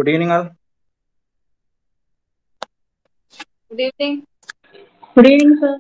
Good evening, all. Good evening. Good evening, sir.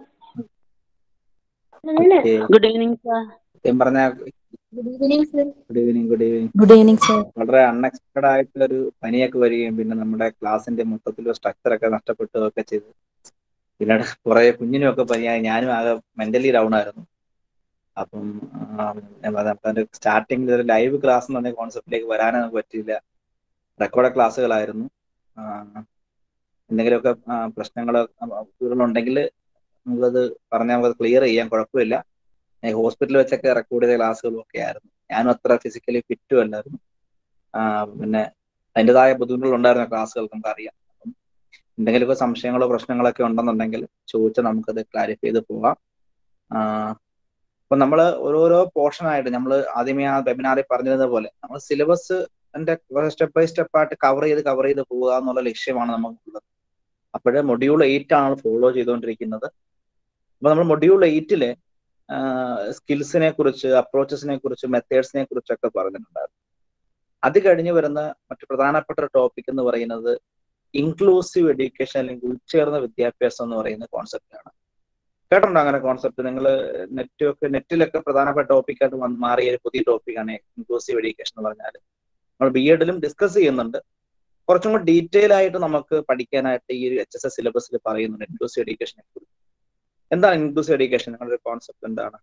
Okay. Good evening, sir. സത്യം പറഞ്ഞ Good evening, sir. Good evening good evening good evening sir വളരെ unexpected ആയിട്ടൊരു പനിയൊക്കെ വരികയും പിന്നെ നമ്മുടെ ക്ലാസിന്റെ മൊത്തത്തിലുള്ള സ്ട്രക്ചർ ഒക്കെ നഷ്ടപ്പെടുകയൊക്കെ ചെയ്തു പിന്നെ കുറെ കുഞ്ഞിനും ഒക്കെ പനിയായി ഞാനും ആകെ മെന്റലി ഡൗൺ ആയിരുന്നു അപ്പം അതിന്റെ സ്റ്റാർട്ടിങ്ങിൽ ഒരു ലൈവ് ക്ലാസ് എന്ന് പറഞ്ഞ കോൺസെപ്റ്റിലേക്ക് വരാനൊന്നും പറ്റിയില്ല റെക്കോർഡ് ക്ലാസ്സുകളായിരുന്നു ആ, എന്തെങ്കിലുമൊക്കെ പ്രശ്നങ്ങൾ ഉണ്ടെങ്കിൽ നമുക്കത് പറഞ്ഞാൽ നമുക്കത് ക്ലിയർ ചെയ്യാൻ കുഴപ്പമില്ല ഹോസ്പിറ്റലിൽ വെച്ചൊക്കെ റെക്കോർഡ് ചെയ്ത ക്ലാസ്സുകളും ഒക്കെ ആയിരുന്നു ഞാനും അത്ര ഫിസിക്കലി ഫിറ്റും അല്ലായിരുന്നു ആ, പിന്നെ അതിൻ്റെതായ ബുദ്ധിമുട്ടുകൾ ഉണ്ടായിരുന്ന ക്ലാസ്സുകൾക്ക് നമുക്ക് അറിയാം അപ്പം എന്തെങ്കിലുമൊക്കെ സംശയങ്ങളോ പ്രശ്നങ്ങളൊക്കെ ഉണ്ടെന്നുണ്ടെങ്കിൽ ചോദിച്ചാൽ നമുക്കത് ക്ലാരിഫൈ ചെയ്ത് പോവാം ആ, അപ്പൊ നമ്മൾ ഓരോരോ പോർഷനായിട്ട് നമ്മൾ ആദ്യമേ ആ വെബിനാറിൽ പറഞ്ഞിരുന്നത് പോലെ നമ്മൾ സിലബസ് സ്റ്റെപ്പ് ബൈ സ്റ്റെപ്പ് ആയിട്ട് കവർ ചെയ്ത് കവർ ചെയ്ത് പോവുക എന്നുള്ള ലക്ഷ്യമാണ് നമുക്കുള്ളത് അപ്പോഴേ മൊഡ്യൂൾ എയ്റ്റ് ആണ് ഫോളോ ചെയ്തുകൊണ്ടിരിക്കുന്നത് അപ്പൊ നമ്മൾ മൊഡ്യൂൾ എയ്റ്റിലെ സ്കിൽസിനെ കുറിച്ച് അപ്രോച്ചസിനെ കുറിച്ച് മെത്തേഡ്സിനെ കുറിച്ചൊക്കെ പറഞ്ഞിട്ടുണ്ടായിരുന്നു അത് കഴിഞ്ഞ് വരുന്ന മറ്റു പ്രധാനപ്പെട്ട ഒരു ടോപ്പിക് എന്ന് പറയുന്നത് ഇൻക്ലൂസീവ് എഡ്യൂക്കേഷൻ അല്ലെങ്കിൽ ഉൾച്ചേർന്ന വിദ്യാഭ്യാസം എന്ന് പറയുന്ന കോൺസെപ്റ്റാണ് കേട്ടിട്ടുണ്ടോ അങ്ങനെ കോൺസെപ്റ്റ് നിങ്ങൾ നെറ്റ് ഒക്കെ നെറ്റിലൊക്കെ പ്രധാനപ്പെട്ട ടോപ്പിക്കായിട്ട് വന്ന് മാറിയ ഒരു പുതിയ ടോപ്പിക്കാണ് ഇൻക്ലൂസീവ് എഡ്യൂക്കേഷൻ എന്ന് പറഞ്ഞാൽ നമ്മൾ ബി എഡിലും ഡിസ്കസ് ചെയ്യുന്നുണ്ട് കുറച്ചും കൂടി ഡീറ്റെയിൽ ആയിട്ട് നമുക്ക് പഠിക്കാനായിട്ട് ഈ ഒരു എച്ച് എസ് എസ് സിലബസിൽ പറയുന്നുണ്ട് ഇൻക്ലൂസീവ് എഡ്യൂക്കേഷനെ കുറിച്ച് എന്താണ് ഇൻക്ലൂസീവ് എഡ്യൂക്കേഷൻ നിങ്ങളുടെ കോൺസെപ്റ്റ് എന്താണ്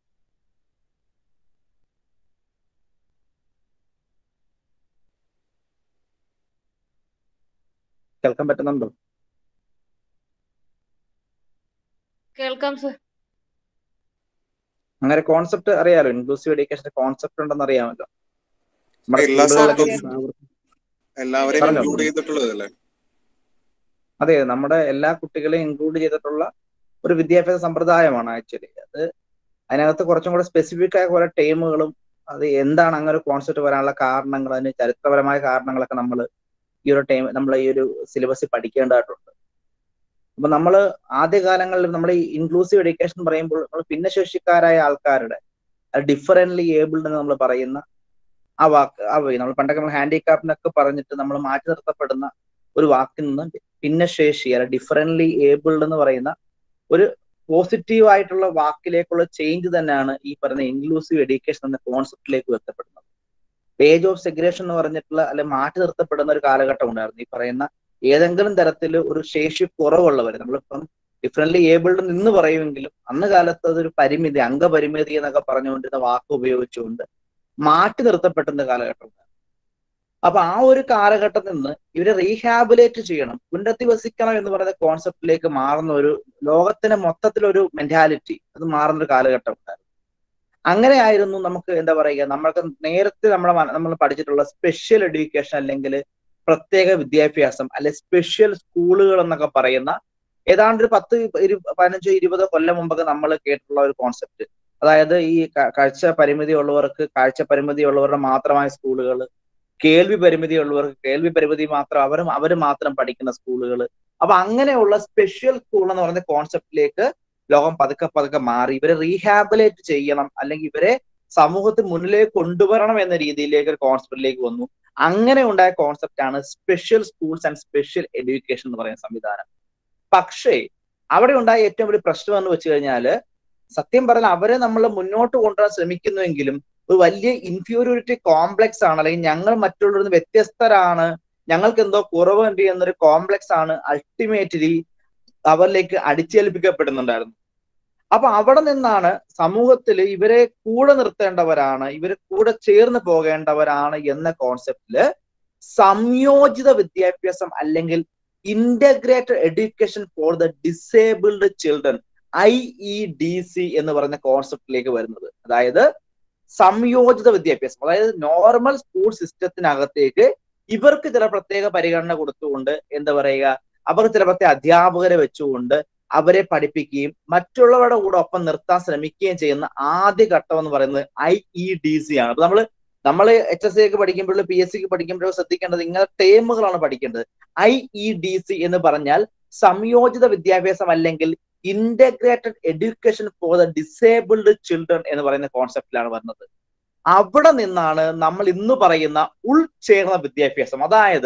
കേൾക്കാൻ പറ്റുന്നുണ്ടോ കേൾക്കാം സർ അങ്ങനെ കോൺസെപ്റ്റ് അറിയാലോ ഇൻക്ലൂസീവ് എഡ്യൂക്കേഷന്റെ കോൺസെപ്റ്റ് ഉണ്ടെന്ന് അറിയാമല്ലോ നമ്മുടെ എല്ലാ സ്കൂളുകളിലൊക്കെ സ്ഥലത്തും എല്ലാവരെയും പറഞ്ഞോ. ഇൻക്ലൂഡ് ചെയ്തിട്ടുള്ളതല്ലേ അതെ നമ്മുടെ എല്ലാ കുട്ടികളെയും ഇൻക്ലൂഡ് ചെയ്തിട്ടുള്ള ഒരു വിദ്യാഭ്യാസ സമ്പ്രദായമാണ് ആക്ച്വലി അത് അതിനകത്ത് കുറച്ചും കൂടെ സ്പെസിഫിക് ആയ കുറെ ടൈമുകളും അത് എന്താണ് അങ്ങനെ ഒരു കോൺസെപ്റ്റ് വരാനുള്ള കാരണങ്ങൾ അതിന് ചരിത്രപരമായ കാരണങ്ങളൊക്കെ നമ്മൾ ഈ ഒരു ടൈം നമ്മൾ ഈ ഒരു സിലബസിൽ പഠിക്കേണ്ടതായിട്ടുണ്ട് അപ്പൊ നമ്മൾ ആദ്യകാലങ്ങളിൽ നമ്മൾ ഈ ഇൻക്ലൂസീവ് എഡ്യൂക്കേഷൻ പറയുമ്പോൾ നമ്മൾ ഭിന്നശേഷിക്കാരായ ആൾക്കാരുടെ ഡിഫറൻറ്റ്ലി ഏബിൾഡ് എന്ന് നമ്മൾ പറയുന്ന ആ വാക്ക് ആ നമ്മൾ പണ്ടൊക്കെ നമ്മൾ ഹാൻഡിക്രാഫ്റ്റിനൊക്കെ പറഞ്ഞിട്ട് നമ്മൾ മാറ്റി നിർത്തപ്പെടുന്ന ഒരു വാക്കിൽ നിന്ന് ഭിന്നശേഷി അല്ല ഡിഫറൻറ്റ്ലി ഏബിൾഡ് എന്ന് പറയുന്ന ഒരു പോസിറ്റീവ് ആയിട്ടുള്ള വാക്കിലേക്കുള്ള ചേഞ്ച് തന്നെയാണ് ഈ പറയുന്ന ഇൻക്ലൂസീവ് എഡ്യൂക്കേഷൻ എന്ന കോൺസെപ്റ്റിലേക്ക് എത്തപ്പെടുന്നത് പേജ് ഓഫ് സെഗ്രേഷൻ എന്ന് പറഞ്ഞിട്ടുള്ള അല്ലെ മാറ്റി നിർത്തപ്പെടുന്ന ഒരു കാലഘട്ടം ഉണ്ടായിരുന്നു ഈ പറയുന്ന ഏതെങ്കിലും തരത്തിൽ ഒരു ശേഷി കുറവുള്ളവർ നമ്മളിപ്പം ഡിഫറൻറ്റ്ലി ഏബിൾഡ് നിന്ന് പറയുമെങ്കിലും അന്ന് കാലത്ത് അതൊരു പരിമിതി അംഗപരിമിതി എന്നൊക്കെ പറഞ്ഞുകൊണ്ടിരുന്ന വാക്ക് ഉപയോഗിച്ചുകൊണ്ട് മാറ്റി നിർത്തപ്പെട്ടുന്ന കാലഘട്ടം ഉണ്ടായിരുന്നു. അപ്പൊ ആ ഒരു കാലഘട്ടത്തിൽ നിന്ന് ഇവരെ റീഹാബിലേറ്റ് ചെയ്യണം പുനരധിവസിക്കണം എന്ന് പറയുന്ന കോൺസെപ്റ്റിലേക്ക് മാറുന്ന ഒരു ലോകത്തിന് മൊത്തത്തിലൊരു മെന്റാലിറ്റി അത് മാറുന്ന ഒരു കാലഘട്ടം ഉണ്ടായിരുന്നു അങ്ങനെയായിരുന്നു നമുക്ക് എന്താ പറയുക നമ്മൾക്ക് നേരത്തെ നമ്മളെ മന- നമ്മൾ പഠിച്ചിട്ടുള്ള സ്പെഷ്യൽ എഡ്യൂക്കേഷൻ അല്ലെങ്കിൽ പ്രത്യേക വിദ്യാഭ്യാസം അല്ലെ സ്പെഷ്യൽ സ്കൂളുകൾ എന്നൊക്കെ പറയുന്ന ഏതാണ്ട് ഒരു പത്ത് ഇരു പതിനഞ്ചോ ഇരുപതോ കൊല്ലം മുമ്പൊക്കെ നമ്മൾ കേട്ടിട്ടുള്ള ഒരു കോൺസെപ്റ്റ് അതായത് ഈ ക- കാഴ്ച പരിമിതി ഉള്ളവർക്ക് കാഴ്ച പരിമിതി ഉള്ളവരുടെ മാത്രമായ സ്കൂളുകൾ കേൾവി പരിമിതി ഉള്ളവർക്ക് കേൾവി പരിമിതി മാത്രം അവർ അവർ മാത്രം പഠിക്കുന്ന സ്കൂളുകൾ അപ്പൊ അങ്ങനെയുള്ള സ്പെഷ്യൽ സ്കൂൾ എന്ന് പറയുന്ന കോൺസെപ്റ്റിലേക്ക് ലോകം പതുക്കെ പതുക്കെ മാറി ഇവരെ റീഹാബിലേറ്റ് ചെയ്യണം അല്ലെങ്കിൽ ഇവരെ സമൂഹത്തിന് മുന്നിലേക്ക് കൊണ്ടുവരണം എന്ന രീതിയിലേക്ക് ഒരു കോൺസെപ്റ്റിലേക്ക് വന്നു അങ്ങനെ ഉണ്ടായ കോൺസെപ്റ്റ് ആണ് special schools and special education എന്ന് പറയുന്ന സംവിധാനം പക്ഷേ അവിടെ ഉണ്ടായ ഏറ്റവും വലിയ പ്രശ്നം എന്ന് വെച്ച് കഴിഞ്ഞാല് സത്യം പറഞ്ഞാൽ അവരെ നമ്മൾ മുന്നോട്ട് കൊണ്ടുവരാൻ ശ്രമിക്കുന്നുവെങ്കിലും ഒരു വലിയ ഇൻഫീരിയോറിറ്റി കോംപ്ലക്സ് ആണ് അല്ലെങ്കിൽ ഞങ്ങൾ മറ്റുള്ളവരിൽ നിന്ന് വ്യത്യസ്തരാണ് ഞങ്ങൾക്ക് എന്തോ കുറവുണ്ട് എന്നൊരു കോംപ്ലക്സ് ആണ് അൾട്ടിമേറ്റ്ലി അവരിലേക്ക് അടിച്ചേൽപ്പിക്കപ്പെടുന്നുണ്ടായിരുന്നു അപ്പൊ അവിടെ നിന്നാണ് സമൂഹത്തിൽ ഇവരെ കൂടെ നിർത്തേണ്ടവരാണ് ഇവരെ കൂടെ ചേർന്ന് പോകേണ്ടവരാണ് എന്ന കോൺസെപ്റ്റില് സംയോജിത വിദ്യാഭ്യാസം അല്ലെങ്കിൽ integrated education for the disabled children I E D C എന്ന് പറയുന്ന കോൺസെപ്റ്റിലേക്ക് വരുന്നത് അതായത് സംയോജിത വിദ്യാഭ്യാസം അതായത് നോർമൽ സ്കൂൾ സിസ്റ്റത്തിനകത്തേക്ക് ഇവർക്ക് ചില പ്രത്യേക പരിഗണന കൊടുത്തുകൊണ്ട് എന്താ പറയുക അവർക്ക് ചില പ്രത്യേക അധ്യാപകരെ വെച്ചുകൊണ്ട് അവരെ പഠിപ്പിക്കുകയും മറ്റുള്ളവരുടെ കൂടെ ഒപ്പം നിർത്താൻ ശ്രമിക്കുകയും ചെയ്യുന്ന ആദ്യ ഘട്ടം എന്ന് പറയുന്നത് ഐ ഇ ഡി സി ആണ് അപ്പൊ നമ്മൾ നമ്മൾ എച്ച് എസ് സിക്ക് പഠിക്കുമ്പോഴും പി എസ് സിക്ക് പഠിക്കുമ്പോഴും ശ്രദ്ധിക്കേണ്ടത് ഇങ്ങനെ ടേമുകളാണ് പഠിക്കേണ്ടത് ഐ ഇ ഡി സി എന്ന് പറഞ്ഞാൽ സംയോജിത വിദ്യാഭ്യാസം അല്ലെങ്കിൽ integrated education for the disabled children എന്ന് പറയുന്ന കോൺസെപ്റ്റിലാണ് വരുന്നത് അവിടെ നിന്നാണ് നമ്മൾ ഇന്ന് പറയുന്ന ഉൾചേർന്ന വിദ്യാഭ്യാസം അതായത്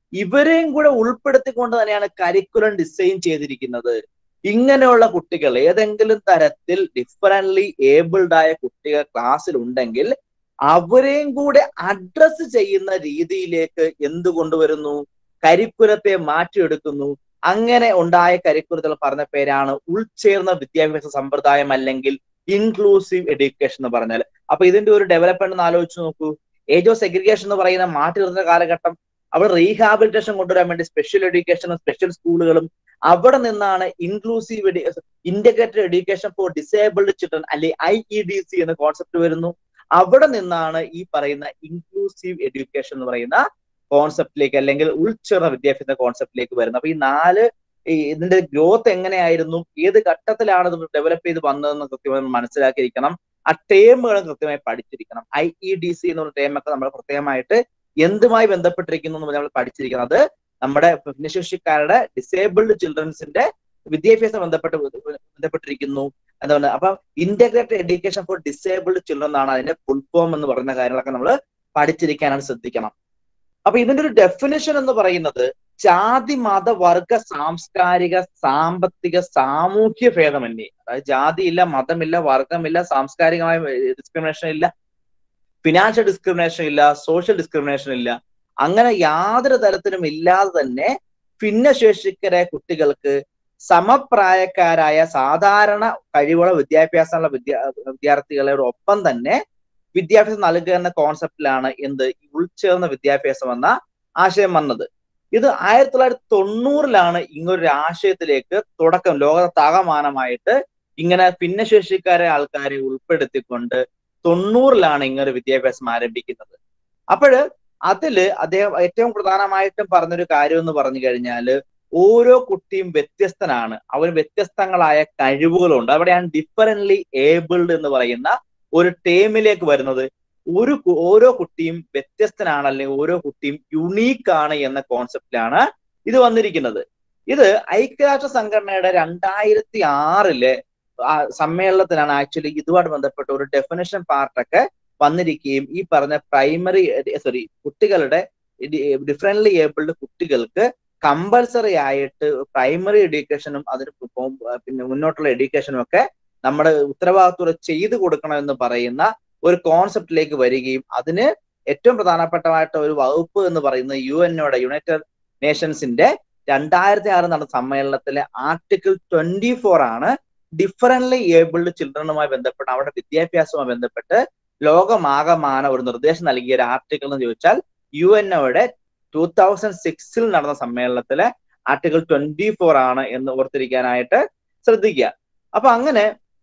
ഇവരെയും കൂടെ ഉൾപ്പെടുത്തിക്കൊണ്ട് തന്നെയാണ് കരിക്കുലം ഡിസൈൻ ചെയ്തിരിക്കുന്നത് ഇങ്ങനെയുള്ള കുട്ടികൾ ഏതെങ്കിലും തരത്തിൽ ഡിഫറൻറ്റ്ലി ഏബിൾഡ് ആയ കുട്ടികൾ ക്ലാസ്സിൽ ഉണ്ടെങ്കിൽ അവരെയും കൂടെ അഡ്രസ് ചെയ്യുന്ന രീതിയിലേക്ക് എന്ത് കൊണ്ടുവരുന്നു കരിക്കുലത്തെ മാറ്റിയെടുക്കുന്നു അങ്ങനെ ഉണ്ടായ കരിക്കുലത്തിൽ പറഞ്ഞ പേരാണ് ഉൾച്ചേർന്ന വിദ്യാഭ്യാസ സമ്പ്രദായം അല്ലെങ്കിൽ ഇൻക്ലൂസീവ് എഡ്യൂക്കേഷൻ എന്ന് പറഞ്ഞാൽ അപ്പൊ ഇതിന്റെ ഒരു ഡെവലപ്മെന്റ് ഒന്ന് ആലോചിച്ച് നോക്കൂ ഏജ് ഓഫ് സെഗ്രിഗേഷൻ എന്ന് പറയുന്ന മാറ്റി നിർത്തുന്ന കാലഘട്ടം അവിടെ റീഹാബിലിറ്റേഷൻ കൊണ്ടുവരാൻ വേണ്ടി സ്പെഷ്യൽ എഡ്യൂക്കേഷനും സ്പെഷ്യൽ സ്കൂളുകളും അവിടെ നിന്നാണ് inclusive integrated education for disabled children അല്ലെ ഐ ഇ ഡി സി എന്ന കോൺസെപ്റ്റ് വരുന്നു അവിടെ നിന്നാണ് ഈ പറയുന്ന ഇൻക്ലൂസീവ് എഡ്യൂക്കേഷൻ എന്ന് പറയുന്ന കോൺസെപ്റ്റിലേക്ക് അല്ലെങ്കിൽ ഉൾച്ചേർന്ന വിദ്യാഭ്യാസ കോൺസെപ്റ്റിലേക്ക് വരുന്നത് അപ്പൊ ഈ നാല് ഈ ഇതിന്റെ ഗ്രോത്ത് എങ്ങനെയായിരുന്നു ഏത് ഘട്ടത്തിലാണ് ഇത് ഡെവലപ്പ് ചെയ്ത് വന്നതെന്ന് കൃത്യമായി നമ്മൾ മനസ്സിലാക്കിയിരിക്കണം ആ ടേമുകൾ കൃത്യമായി പഠിച്ചിരിക്കണം ഐ ഇ ഡി സി എന്നുള്ള ടേമൊക്കെ നമ്മൾ പ്രത്യേകമായിട്ട് എന്തുമായി ബന്ധപ്പെട്ടിരിക്കുന്നു എന്ന് നമ്മൾ പഠിച്ചിരിക്കണം അത് നമ്മുടെ ഭിന്നശേഷിക്കാരുടെ ഡിസേബിൾഡ് ചിൽഡ്രൻസിന്റെ വിദ്യാഭ്യാസം ബന്ധപ്പെട്ട് ബന്ധപ്പെട്ടിരിക്കുന്നു എന്താണ് അപ്പൊ integrated education for disabled children എന്നാണ് അതിന്റെ ഫുൾ ഫോം എന്ന് പറയുന്ന കാര്യങ്ങളൊക്കെ നമ്മൾ പഠിച്ചിരിക്കാനാണ് ശ്രദ്ധിക്കണം അപ്പൊ ഇതിന്റെ ഒരു ഡെഫിനിഷൻ എന്ന് പറയുന്നത് ജാതി മത വർഗ സാംസ്കാരിക സാമ്പത്തിക സാമൂഹ്യ ഭേദമന്യേ അതായത് ജാതിയില്ല മതമില്ല വർഗമില്ല സാംസ്കാരികമായ ഡിസ്ക്രിമിനേഷൻ ഇല്ല ഫിനാൻഷ്യൽ ഡിസ്ക്രിമിനേഷൻ ഇല്ല സോഷ്യൽ ഡിസ്ക്രിമിനേഷൻ ഇല്ല അങ്ങനെ യാതൊരു തരത്തിലും ഇല്ലാതെ തന്നെ ഭിന്നശേഷിക്കരായ കുട്ടികൾക്ക് സമപ്രായക്കാരായ സാധാരണ കഴിവുള്ള വിദ്യാഭ്യാസമുള്ള വിദ്യാ വിദ്യാർത്ഥികളോടൊപ്പം തന്നെ വിദ്യാഭ്യാസം നൽകുക എന്ന കോൺസെപ്റ്റിലാണ് എന്ത് ഈ ഉൾച്ചേർന്ന വിദ്യാഭ്യാസം എന്ന ആശയം വന്നത് ഇത് ആയിരത്തി തൊള്ളായിരത്തി തൊണ്ണൂറിലാണ് ഇങ്ങനൊരു ആശയത്തിലേക്ക് തുടക്കം ലോകത്താകമാനമായിട്ട് ഇങ്ങനെ ഭിന്നശേഷിക്കാരെ ആൾക്കാരെ ഉൾപ്പെടുത്തിക്കൊണ്ട് തൊണ്ണൂറിലാണ് ഇങ്ങനെ വിദ്യാഭ്യാസം ആരംഭിക്കുന്നത് അപ്പോഴ് അതില് അദ്ദേഹം ഏറ്റവും പ്രധാനമായിട്ടും പറഞ്ഞൊരു കാര്യം എന്ന് പറഞ്ഞു കഴിഞ്ഞാൽ ഓരോ കുട്ടിയും വ്യത്യസ്തനാണ് അവന് വ്യത്യസ്തങ്ങളായ കഴിവുകളുണ്ട് അവിടെയാണ് ഡിഫറൻറ്റ്ലി ഏബിൾഡ് എന്ന് പറയുന്ന ഒരു ടേമിലേക്ക് വരുന്നത് ഒരു ഓരോ കുട്ടിയും വ്യത്യസ്തനാണ് അല്ലെങ്കിൽ ഓരോ കുട്ടിയും യുണീക്ക് ആണ് എന്ന കോൺസെപ്റ്റിലാണ് ഇത് വന്നിരിക്കുന്നത് ഇത് ഐക്യരാഷ്ട്ര സംഘടനയുടെ രണ്ടായിരത്തി ആറിലെ സമ്മേളനത്തിലാണ് ആക്ച്വലി ഇതുമായിട്ട് ബന്ധപ്പെട്ട ഒരു ഡെഫിനേഷൻ പാർട്ടൊക്കെ വന്നിരിക്കുകയും ഈ പറഞ്ഞ പ്രൈമറി സോറി കുട്ടികളുടെ ഡിഫറൻറ്റ്ലി ഏബിൾഡ് കുട്ടികൾക്ക് കമ്പൽസറി ആയിട്ട് പ്രൈമറി എഡ്യൂക്കേഷനും അതിന് പിന്നെ മുന്നോട്ടുള്ള എഡ്യൂക്കേഷനും ഒക്കെ നമ്മുടെ ഉത്തരവാദിത്വം ചെയ്തു കൊടുക്കണം എന്ന് പറയുന്ന ഒരു കോൺസെപ്റ്റിലേക്ക് വരികയും അതിന് ഏറ്റവും പ്രധാനപ്പെട്ടമായിട്ട് ഒരു വകുപ്പ് എന്ന് പറയുന്നത് യു എന്നോടെ യുണൈറ്റഡ് നേഷൻസിന്റെ രണ്ടായിരത്തി ആറ് നടന്ന സമ്മേളനത്തിലെ ആർട്ടിക്കിൾ ട്വന്റി ഫോർ ആണ് ഡിഫറൻറ്റ്ലി ഏബിൾഡ് ചിൽഡ്രനുമായി ബന്ധപ്പെട്ട് അവരുടെ വിദ്യാഭ്യാസവുമായി ബന്ധപ്പെട്ട് ലോകമാകമാന ഒരു നിർദ്ദേശം നൽകിയ ഒരു ആർട്ടിക്കിൾ എന്ന് ചോദിച്ചാൽ യു എന്നോയുടെ ടൂ തൗസൻഡ് സിക്സിൽ നടന്ന സമ്മേളനത്തിലെ ആർട്ടിക്കിൾ ട്വന്റി ഫോർ ആണ് എന്ന് ഓർത്തിരിക്കാനായിട്ട് ശ്രദ്ധിക്കുക അപ്പൊ അങ്ങനെ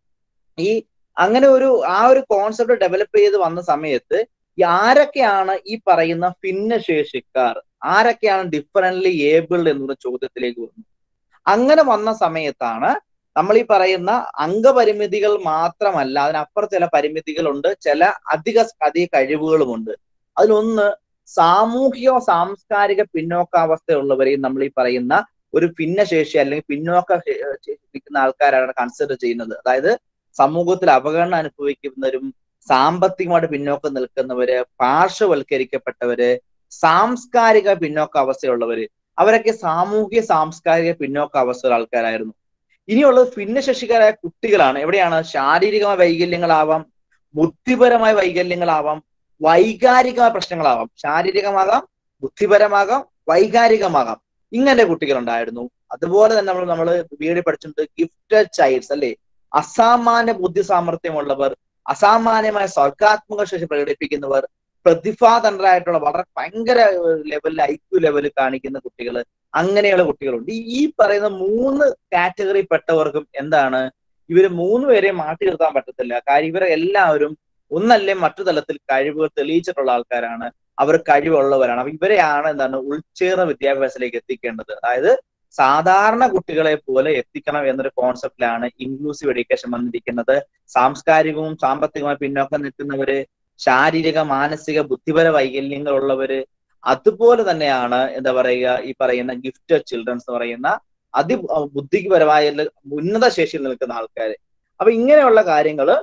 ഈ അങ്ങനെ ഒരു ആ ഒരു കോൺസെപ്റ്റ് ഡെവലപ്പ് ചെയ്ത് വന്ന സമയത്ത് ആരൊക്കെയാണ് ഈ പറയുന്ന ഭിന്നശേഷിക്കാർ ആരൊക്കെയാണ് ഡിഫറൻറ്റ്ലി ഏബിൾഡ് എന്നുള്ള ചോദ്യത്തിലേക്ക് വന്നു അങ്ങനെ വന്ന സമയത്താണ് നമ്മൾ ഈ പറയുന്ന അംഗപരിമിതികൾ മാത്രമല്ല അതിനപ്പുറം ചില പരിമിതികളുണ്ട് ചില അധിക അധിക കഴിവുകളുമുണ്ട് അതിലൊന്ന് സാമൂഹിക സാംസ്കാരിക പിന്നോക്കാവസ്ഥയുള്ളവരെയും നമ്മൾ ഈ പറയുന്ന ഒരു ഭിന്നശേഷി അല്ലെങ്കിൽ പിന്നോക്ക നിൽക്കുന്ന ആൾക്കാരാണ് കൺസിഡർ ചെയ്യുന്നത് അതായത് സമൂഹത്തിൽ അവഗണന അനുഭവിക്കുന്നവരും സാമ്പത്തികമായിട്ട് പിന്നോക്കം നിൽക്കുന്നവര് പാർശ്വവൽക്കരിക്കപ്പെട്ടവര് സാംസ്കാരിക പിന്നോക്ക അവസ്ഥയുള്ളവര് അവരൊക്കെ സാമൂഹിക സാംസ്കാരിക പിന്നോക്ക അവസ്ഥയുള്ള ആൾക്കാരായിരുന്നു ഇനിയുള്ളത് ഭിന്നശേഷിക്കാരായ കുട്ടികളാണ് എവിടെയാണ് ശാരീരികമായ വൈകല്യങ്ങളാവാം ബുദ്ധിപരമായ വൈകല്യങ്ങളാവാം വൈകാരികമായ പ്രശ്നങ്ങളാവാം ശാരീരികമാകാം ബുദ്ധിപരമാകാം വൈകാരികമാകാം ഇങ്ങനെ കുട്ടികളുണ്ടായിരുന്നു അതുപോലെ തന്നെ നമ്മൾ നമ്മൾ വീട് പഠിച്ചിട്ടുണ്ട് ഗിഫ്റ്റഡ് ചൈൽഡ്സ് അല്ലെ അസാമാന്യ ബുദ്ധി സാമർഥ്യമുള്ളവർ അസാമാന്യമായ സർഗാത്മക ശേഷി പ്രകടിപ്പിക്കുന്നവർ പ്രതിഭാതന്ത്രരായിട്ടുള്ള വളരെ ഭയങ്കര ലെവലിൽ ഐക്യു ലെവലിൽ കാണിക്കുന്ന കുട്ടികൾ അങ്ങനെയുള്ള കുട്ടികളുണ്ട് ഈ പറയുന്ന മൂന്ന് കാറ്റഗറി പെട്ടവർക്കും എന്താണ് ഇവര് മൂന്ന് പേരെ മാറ്റി നിർത്താൻ പറ്റത്തില്ല കാര്യം ഇവരെ എല്ലാവരും ഒന്നല്ലേ മറ്റു തലത്തിൽ കഴിവുകൾ തെളിയിച്ചിട്ടുള്ള ആൾക്കാരാണ് അവർ കഴിവുള്ളവരാണ് അപ്പൊ ഇവരെയാണ് എന്താണ് ഉൾച്ചേർന്ന വിദ്യാഭ്യാസത്തിലേക്ക് എത്തിക്കേണ്ടത് അതായത് സാധാരണ കുട്ടികളെ പോലെ എത്തിക്കണം എന്നൊരു കോൺസെപ്റ്റിലാണ് ഇൻക്ലൂസീവ് എഡ്യൂക്കേഷൻ വന്നിരിക്കുന്നത് സാംസ്കാരികവും സാമ്പത്തികമായി പിന്നോക്കം നിൽക്കുന്നവര് ശാരീരിക മാനസിക ബുദ്ധിപര വൈകല്യങ്ങൾ ഉള്ളവര് അതുപോലെ തന്നെയാണ് എന്താ പറയുക ഈ പറയുന്ന ഗിഫ്റ്റ് ചിൽഡ്രൻസ് എന്ന് പറയുന്ന അതി ബുദ്ധിപരമായ ഉന്നത ശേഷിയിൽ നിൽക്കുന്ന ആൾക്കാര് അപ്പൊ ഇങ്ങനെയുള്ള കാര്യങ്ങള്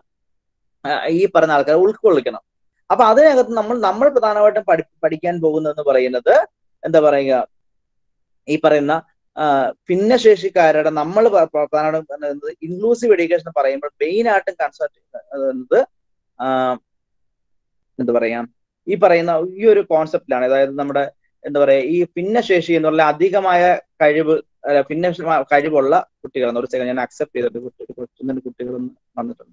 ഈ പറഞ്ഞ ആൾക്കാർ ഉൾക്കൊള്ളിക്കണം അപ്പൊ അതിനകത്ത് നമ്മൾ നമ്മൾ പ്രധാനമായിട്ടും പഠി പഠിക്കാൻ പോകുന്നതെന്ന് പറയുന്നത് എന്താ പറയുക ഈ പറയുന്ന ആ, ഭിന്നശേഷിക്കാരുടെ നമ്മൾ പ്രധാനമായിട്ടും ഇൻക്ലൂസീവ് എഡ്യൂക്കേഷൻ പറയുമ്പോൾ മെയിൻ ആയിട്ടും കൺസൾട്ട് ചെയ്യുന്നത് ആ, എന്താ പറയാ ഈ പറയുന്ന ഈ ഒരു കോൺസെപ്റ്റിലാണ് അതായത് നമ്മുടെ എന്താ പറയാ ഈ ഭിന്നശേഷി എന്നുള്ള അധികമായ കഴിവ് അല്ല, ഭിന്ന കഴിവുള്ള കുട്ടികൾ ഒരു സെക്കൻഡ് ഞാൻ അക്സെപ്റ്റ് ചെയ്തിട്ട് കുട്ടി- കുറച്ച് കുട്ടികൾ വന്നിട്ടുണ്ട്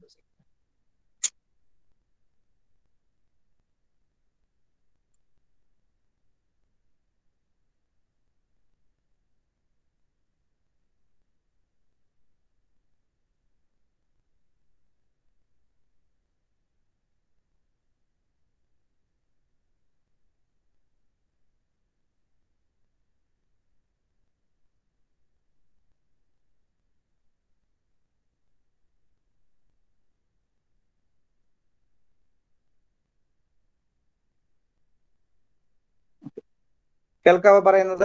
കേൾക്കാവോ പറയുന്നത്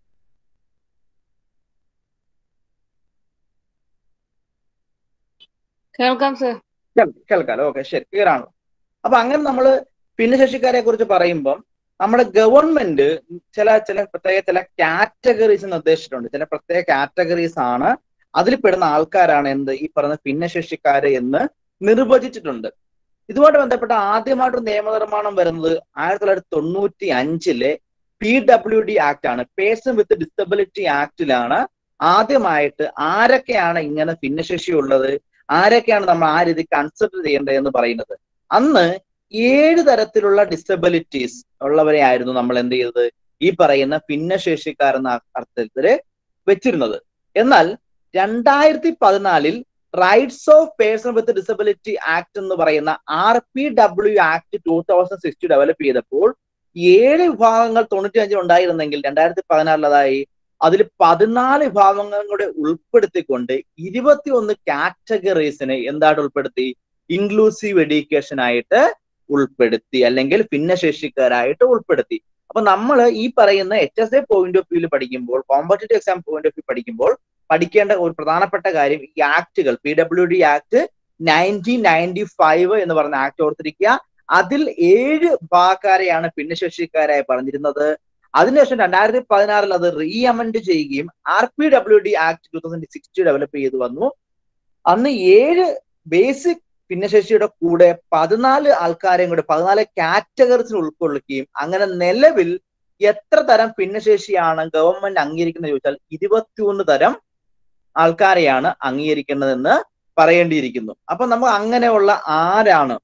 കേൾക്കാം സർ കേൾ- കേൾക്കാലോ ഓക്കെ ശരി ക്ലിയർ ആണ് അപ്പൊ അങ്ങനെ നമ്മൾ ഭിന്നശേഷിക്കാരെ കുറിച്ച് പറയുമ്പം നമ്മുടെ ഗവൺമെന്റ് ചില ചില പ്രത്യേക ചില കാറ്റഗറീസ് നിർദ്ദേശിച്ചിട്ടുണ്ട് ചില പ്രത്യേക കാറ്റഗറീസ് ആണ് അതിൽ പെടുന്ന ആൾക്കാരാണ് എന്ത് ഈ പറയുന്ന ഭിന്നശേഷിക്കാര് എന്ന് നിർവചിച്ചിട്ടുണ്ട് ഇതുമായിട്ട് ബന്ധപ്പെട്ട ആദ്യമായിട്ട് നിയമനിർമ്മാണം വരുന്നത് ആയിരത്തി തൊള്ളായിരത്തി തൊണ്ണൂറ്റി അഞ്ചിലെ പി ഡബ്ല്യു ഡി ആക്ട് ആണ് പേഴ്സൺ വിത്ത് ഡിസബിലിറ്റി ആക്ടിലാണ് ആദ്യമായിട്ട് ആരൊക്കെയാണ് ഇങ്ങനെ ഭിന്നശേഷി ഉള്ളത് ആരൊക്കെയാണ് നമ്മൾ ആ രീതി കൺസിഡർ ചെയ്യേണ്ടത് എന്ന് പറയുന്നത് അന്ന് ഏഴ് തരത്തിലുള്ള ഡിസബിലിറ്റീസ് ഉള്ളവരെ ആയിരുന്നു നമ്മൾ എന്ത് ചെയ്തത് ഈ പറയുന്ന ഭിന്നശേഷിക്കാരെന്ന അർത്ഥത്തില് വെച്ചിരുന്നത് എന്നാൽ രണ്ടായിരത്തി പതിനാലിൽ rights of person with disability act എന്ന് പറയുന്ന R P W act two thousand sixty develop ചെയ്തപ്പോൾ ഏഴ് വിഭാഗങ്ങൾ തൊണ്ണൂറ്റി അഞ്ചിൽ ഉണ്ടായിരുന്നെങ്കിൽ രണ്ടായിരത്തി പതിനാറിലതായി അതിൽ പതിനാല് വിഭാഗങ്ങളും കൂടെ ഉൾപ്പെടുത്തിക്കൊണ്ട് ഇരുപത്തി ഒന്ന് കാറ്റഗറീസിനെ എന്തായിട്ട് ഉൾപ്പെടുത്തി ഇൻക്ലൂസീവ് എഡ്യൂക്കേഷൻ ആയിട്ട് ഉൾപ്പെടുത്തി അല്ലെങ്കിൽ ഭിന്നശേഷിക്കാരായിട്ട് ഉൾപ്പെടുത്തി അപ്പൊ നമ്മൾ ഈ പറയുന്ന H S A point of വ്യൂവിൽ പഠിക്കുമ്പോൾ competitive exam point of view പഠിക്കുമ്പോൾ പഠിക്കേണ്ട ഒരു പ്രധാനപ്പെട്ട കാര്യം ഈ ആക്ടുകൾ P W D act nineteen ninety five എന്ന് പറഞ്ഞ ആക്ട് ഓർത്തിരിക്കുക അതിൽ ഏഴ് ഭാഗക്കാരെയാണ് ഭിന്നശേഷിക്കാരായി പറഞ്ഞിരുന്നത് അതിനുശേഷം രണ്ടായിരത്തി പതിനാറിൽ അത് റീ അമെൻഡ് ചെയ്യുകയും R P W D act two thousand sixty develop ചെയ്തു വന്നു അന്ന് ഏഴ് ബേസിക് ഭിന്നശേഷിയുടെ കൂടെ പതിനാല് ആൾക്കാരെയും കൂടെ പതിനാല് കാറ്റഗറീസിൽ ഉൾക്കൊള്ളിക്കുകയും അങ്ങനെ നിലവിൽ എത്ര തരം ഭിന്നശേഷിയാണ് ഗവൺമെന്റ് അംഗീകരിക്കുന്നത് ചോദിച്ചാൽ ഇരുപത്തിയൊന്ന് തരം ആൾക്കാരെയാണ് അംഗീകരിക്കുന്നതെന്ന് പറയേണ്ടിയിരിക്കുന്നു അപ്പൊ നമ്മൾ അങ്ങനെയുള്ള ആരാണ്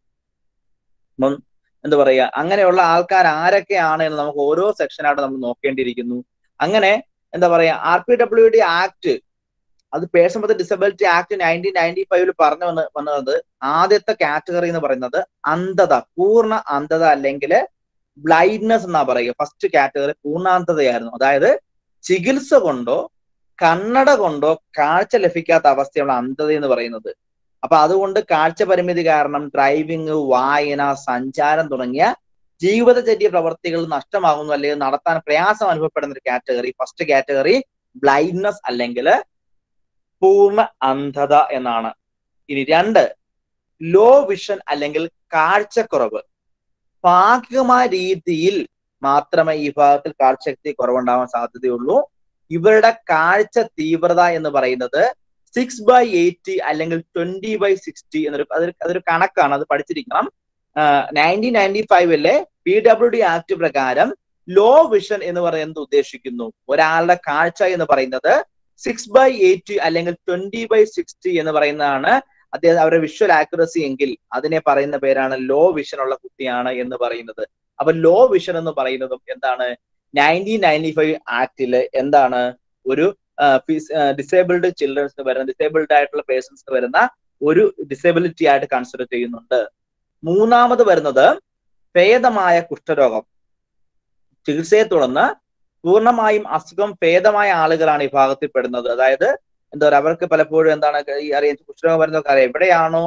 അപ്പം എന്താ പറയുക അങ്ങനെയുള്ള ആൾക്കാർ ആരൊക്കെയാണ് എന്ന് നമുക്ക് ഓരോ സെക്ഷനായിട്ട് നമ്മൾ നോക്കേണ്ടിയിരിക്കുന്നു അങ്ങനെ എന്താ പറയാ R P W D act അത് person with disability act nineteen ninety ഫൈവിൽ പറഞ്ഞു വന്ന് വന്നത് ആദ്യത്തെ കാറ്റഗറി എന്ന് പറയുന്നത് അന്ധത പൂർണ്ണ അന്ധത അല്ലെങ്കിൽ ബ്ലൈൻഡ്നെസ് എന്നാ പറയുക ഫസ്റ്റ് കാറ്റഗറി പൂർണ്ണാന്ധതയായിരുന്നു അതായത് ചികിത്സ കൊണ്ടോ കണ്ണട കൊണ്ടോ കാഴ്ച ലഭിക്കാത്ത അവസ്ഥയുള്ള അന്ധത എന്ന് പറയുന്നത് അപ്പൊ അതുകൊണ്ട് കാഴ്ച പരിമിതി കാരണം ഡ്രൈവിംഗ് വായന സഞ്ചാരം തുടങ്ങിയ ജീവിതചര്യ പ്രവർത്തികൾ നഷ്ടമാകുന്നു അല്ലെങ്കിൽ നടത്താൻ പ്രയാസം അനുഭവപ്പെടുന്ന ഒരു കാറ്റഗറി ഫസ്റ്റ് കാറ്റഗറി ബ്ലൈൻഡ്നെസ് അല്ലെങ്കിൽ പൂർണ്ണ അന്ധത എന്നാണ് ഇനി രണ്ട് ലോ വിഷൻ അല്ലെങ്കിൽ കാഴ്ചക്കുറവ് ഭാഗികമായ രീതിയിൽ മാത്രമേ ഈ ഭാഗത്തിൽ കാഴ്ചശക്തി കുറവുണ്ടാവാൻ സാധ്യതയുള്ളൂ ഇവരുടെ കാഴ്ച തീവ്രത എന്ന് പറയുന്നത് സിക്സ് ബൈ എയ്റ്റി അല്ലെങ്കിൽ ട്വന്റി ബൈ സിക്സ്റ്റി എന്നൊരു അതൊരു അതൊരു കണക്കാണ് അത് പഠിച്ചിരിക്കണം നയൻറ്റീൻ നയൻറ്റി ഫൈവിലെ പി ഡബ്ല്യു ഡി ആക്ട് പ്രകാരം ലോ വിഷൻ എന്ന് പറയുന്നത് ഉദ്ദേശിക്കുന്നു ഒരാളുടെ കാഴ്ച എന്ന് പറയുന്നത് സിക്സ് ബൈ എയ്റ്റി അല്ലെങ്കിൽ ട്വന്റി ബൈ സിക്സ്റ്റി എന്ന് പറയുന്നതാണ് അദ്ദേഹം അവരുടെ വിഷ്വൽ ആക്യുറസി എങ്കിൽ അതിനെ പറയുന്ന പേരാണ് ലോ വിഷൻ ഉള്ള കുട്ടിയാണ് എന്ന് പറയുന്നത് അപ്പൊ ലോ വിഷൻ എന്ന് പറയുന്നതും എന്താണ് നയൻറ്റീൻ നയൻറ്റി ഫൈവ് ആക്ടില് എന്താണ് ഒരു ഡിസേബിൾഡ് ചിൽഡ്രൻസിന് വരുന്ന ഡിസേബിൾഡ് ആയിട്ടുള്ള പേഴ്സൺസിന് വരുന്ന ഒരു ഡിസേബിലിറ്റി ആയിട്ട് കൺസിഡർ ചെയ്യുന്നുണ്ട് മൂന്നാമത് വരുന്നത് ഭേദമായ കുഷ്ഠരോഗം ചികിത്സയെ തുടർന്ന് പൂർണ്ണമായും അസുഖം ഭേദമായ ആളുകളാണ് ഈ ഭാഗത്തിൽ പെടുന്നത് അതായത് എന്താ പറയുക അവർക്ക് പലപ്പോഴും എന്താണ് ഈ അറിയാൻ കുഷ്ഠരോഗം വരുന്നതൊക്കെ അറിയാം എവിടെയാണോ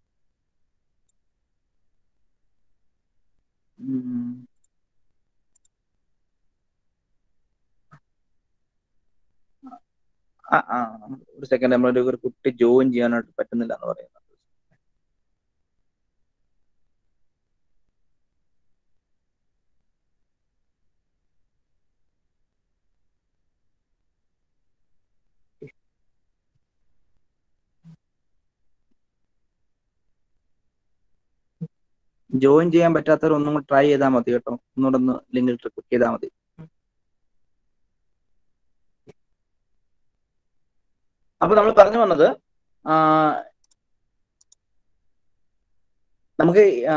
ഉം ആ ആ ഒരു സെക്കൻഡ് നമ്മളൊരു ഒരു കുട്ടി ജോയിൻ ചെയ്യാനായിട്ട് പറ്റുന്നില്ല എന്ന് പറയുന്നത് ജോയിൻ ചെയ്യാൻ പറ്റാത്തവർ ഒന്നും കൂടി ട്രൈ ചെയ്താൽ മതി കേട്ടോ ഒന്നുകൂടെ ഒന്ന് ലിങ്കിൽ ക്ലിക്ക് ചെയ്താൽ മതി അപ്പൊ നമ്മൾ പറഞ്ഞു വന്നത് ആ, നമുക്ക് ആ,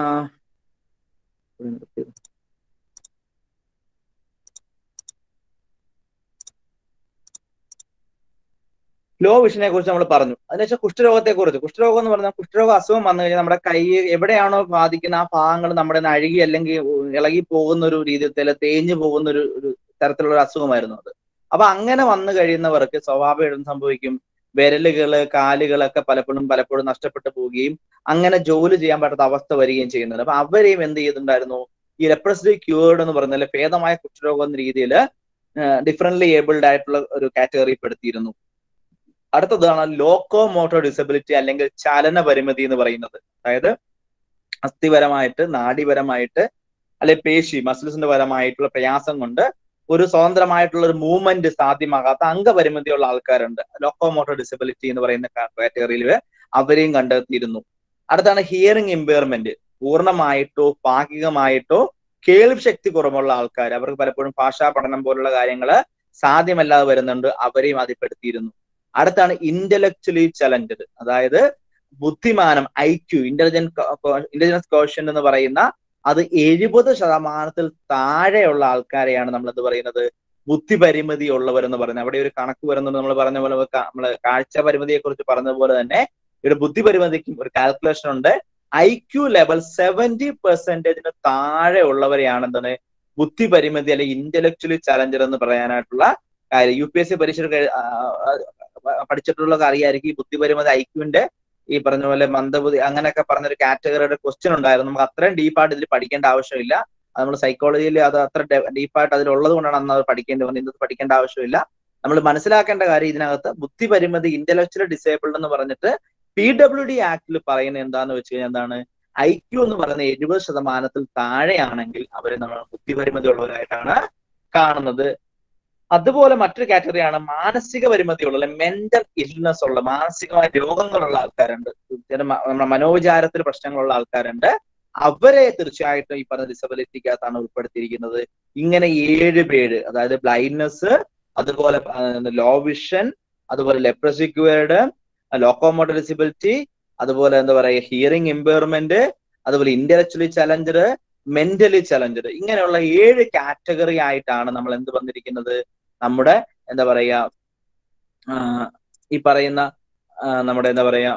ലോ വിഷനെ കുറിച്ച് നമ്മൾ പറഞ്ഞു അതിനുശേഷം കുഷ്ഠരോഗത്തെ കുറിച്ച് കുഷ്ഠരോഗം എന്ന് പറഞ്ഞാൽ കുഷ്ഠരോഗ അസുഖം വന്നു കഴിഞ്ഞാൽ നമ്മുടെ കൈ എവിടെയാണോ ബാധിക്കുന്ന ആ ഭാഗങ്ങൾ നമ്മുടെ കയ്യിൽ നിന്ന് അഴുകി അല്ലെങ്കിൽ ഇളകി പോകുന്ന ഒരു രീതിയിൽ തേഞ്ഞു പോകുന്ന ഒരു ഒരു തരത്തിലുള്ള ഒരു അസുഖമായിരുന്നു അത് അപ്പൊ അങ്ങനെ വന്നു കഴിയുന്നവർക്ക് സ്വാഭാവികം സംഭവിക്കും വിരലുകള് കാലുകളൊക്കെ പലപ്പോഴും പലപ്പോഴും നഷ്ടപ്പെട്ടു പോവുകയും അങ്ങനെ ജോലി ചെയ്യാൻ പറ്റാത്ത അവസ്ഥ വരികയും ചെയ്യുന്നുണ്ട് അപ്പൊ അവരെയും എന്ത് ചെയ്തിട്ടുണ്ടായിരുന്നു ഈ ലെപ്രസിറ്റി ക്യൂർഡ് എന്ന് പറഞ്ഞാൽ ഭേദമായ കുഷ്ഠരോഗം എന്ന രീതിയിൽ ഡിഫറെന്റ്ലി ഏബിൾഡ് ആയിട്ടുള്ള ഒരു കാറ്റഗറി പെടുത്തിയിരുന്നു അടുത്തതാണ് ലോക്കോ മോട്ടോർ ഡിസബിലിറ്റി അല്ലെങ്കിൽ ചലന പരിമിതി എന്ന് പറയുന്നത് അതായത് അസ്ഥിപരമായിട്ട് നാഡീപരമായിട്ട് അല്ലെ പേശി മസിൽസിന്റെ പരമായിട്ടുള്ള പ്രയാസം കൊണ്ട് ഒരു സ്വതന്ത്രമായിട്ടുള്ള ഒരു മൂവ്മെന്റ് സാധ്യമാകാത്ത അംഗപരിമിതിയുള്ള ആൾക്കാരുണ്ട് ലോക്കോ മോട്ടോർ ഡിസബിലിറ്റി എന്ന് പറയുന്ന കാറ്റഗറിയിൽ അവരെയും കണ്ടെത്തിയിരുന്നു അടുത്താണ് ഹിയറിംഗ് ഇമ്പയർമെന്റ് പൂർണ്ണമായിട്ടോ ഭാഗികമായിട്ടോ കേൾവി ശക്തി കുറവുള്ള ആൾക്കാർ അവർക്ക് പലപ്പോഴും ഭാഷാ പഠനം പോലുള്ള കാര്യങ്ങൾ സാധ്യമല്ലാതെ വരുന്നുണ്ട് അവരെയും അതിൽ പെടുത്തിയിരുന്നു അടുത്താണ് ഇന്റലക്ച്വലി ചലഞ്ചഡ് അതായത് ബുദ്ധിമാനം I Q intelligent intelligence quotient എന്ന് പറയുന്ന അത് എഴുപത് ശതമാനത്തിൽ താഴെയുള്ള ആൾക്കാരെയാണ് നമ്മൾ എന്ത് പറയുന്നത് ബുദ്ധി പരിമിതി ഉള്ളവരെന്ന് പറയുന്നത് അവിടെ ഒരു കണക്ക് വരുന്നത് നമ്മൾ പറഞ്ഞ പോലെ നമ്മൾ കാഴ്ച പരിമിതിയെ കുറിച്ച് പറഞ്ഞ പോലെ തന്നെ ഇവിടെ ബുദ്ധി പരിമിതിക്കും ഒരു കാൽക്കുലേഷൻ ഉണ്ട് ഐ ക്യു ലെവൽ സെവന്റി പെർസെന്റേജിന് താഴെ ഉള്ളവരെയാണ് എന്താണ് ബുദ്ധി പരിമിതി അല്ലെങ്കിൽ ഇന്റലക്ച്വലി ചലഞ്ചർ എന്ന് പറയാനായിട്ടുള്ള കാര്യം യു പി എസ് സി പരീക്ഷ പഠിച്ചിട്ടുള്ളവർക്ക് അറിയായിരിക്കും ഈ ബുദ്ധി പരിമിതി ഐക്യുവിന്റെ ഈ പറഞ്ഞ പോലെ മന്ദബുദ്ധി അങ്ങനെയൊക്കെ പറഞ്ഞൊരു കാറ്റഗറിയുടെ ക്വസ്റ്റ്യൻ ഉണ്ടായിരുന്നു നമുക്ക് അത്രയും ഡീപ്പായിട്ട് ഇതിൽ പഠിക്കേണ്ട ആവശ്യമില്ല അത് നമ്മൾ സൈക്കോളജിയിൽ അത് അത്ര ഡീപ്പായിട്ട് അതിലുള്ളത് കൊണ്ടാണ് അന്ന് അത് പഠിക്കേണ്ടി വന്നത് ഇന്നത് പഠിക്കേണ്ട ആവശ്യമില്ല നമ്മൾ മനസ്സിലാക്കേണ്ട കാര്യം ഇതിനകത്ത് ബുദ്ധി പരിമിതി ഇന്റലക്ച്വൽ ഡിസേബിൾഡ് എന്ന് പറഞ്ഞിട്ട് പി ഡബ്ല്യു ഡി ആക്ടിൽ പറയുന്നത് എന്താന്ന് വെച്ച് കഴിഞ്ഞാൽ എന്താണ് ഐ ക്യു എന്ന് പറയുന്ന എഴുപത് ശതമാനത്തിൽ താഴെയാണെങ്കിൽ അവരെ നമ്മൾ ബുദ്ധി പരിമിതി ഉള്ളവരായിട്ടാണ് കാണുന്നത് അതുപോലെ മറ്റൊരു കാറ്റഗറിയാണ് മാനസിക പരിമിതിയുള്ള മെന്റൽ ഇൽനെസ് ഉള്ള മാനസികമായ രോഗങ്ങളുള്ള ആൾക്കാരുണ്ട് ചില നമ്മുടെ മനോവിചാരത്തിൽ പ്രശ്നങ്ങളുള്ള ആൾക്കാരുണ്ട് അവരെ തീർച്ചയായിട്ടും ഈ പറഞ്ഞ ഡിസബിലിറ്റിക്കകത്താണ് ഉൾപ്പെടുത്തിയിരിക്കുന്നത് ഇങ്ങനെ ഏഴ് പേര് അതായത് ബ്ലൈൻഡ്നെസ് അതുപോലെ ലോ വിഷൻ അതുപോലെ ലെപ്രസിക്വേർഡ് ലോക്കോമോട്ടർ ഡിസബിലിറ്റി അതുപോലെ എന്താ പറയുക ഹിയറിംഗ് ഇമ്പയർമെന്റ് അതുപോലെ ഇന്റലക്ച്വലി ചലഞ്ചഡ് മെന്റലി ചലഞ്ചഡ് ഇങ്ങനെയുള്ള ഏഴ് കാറ്റഗറി ആയിട്ടാണ് നമ്മൾ എന്ത് വന്നിരിക്കുന്നത് നമ്മുടെ എന്താ പറയാ ഈ പറയുന്ന നമ്മുടെ എന്താ പറയാ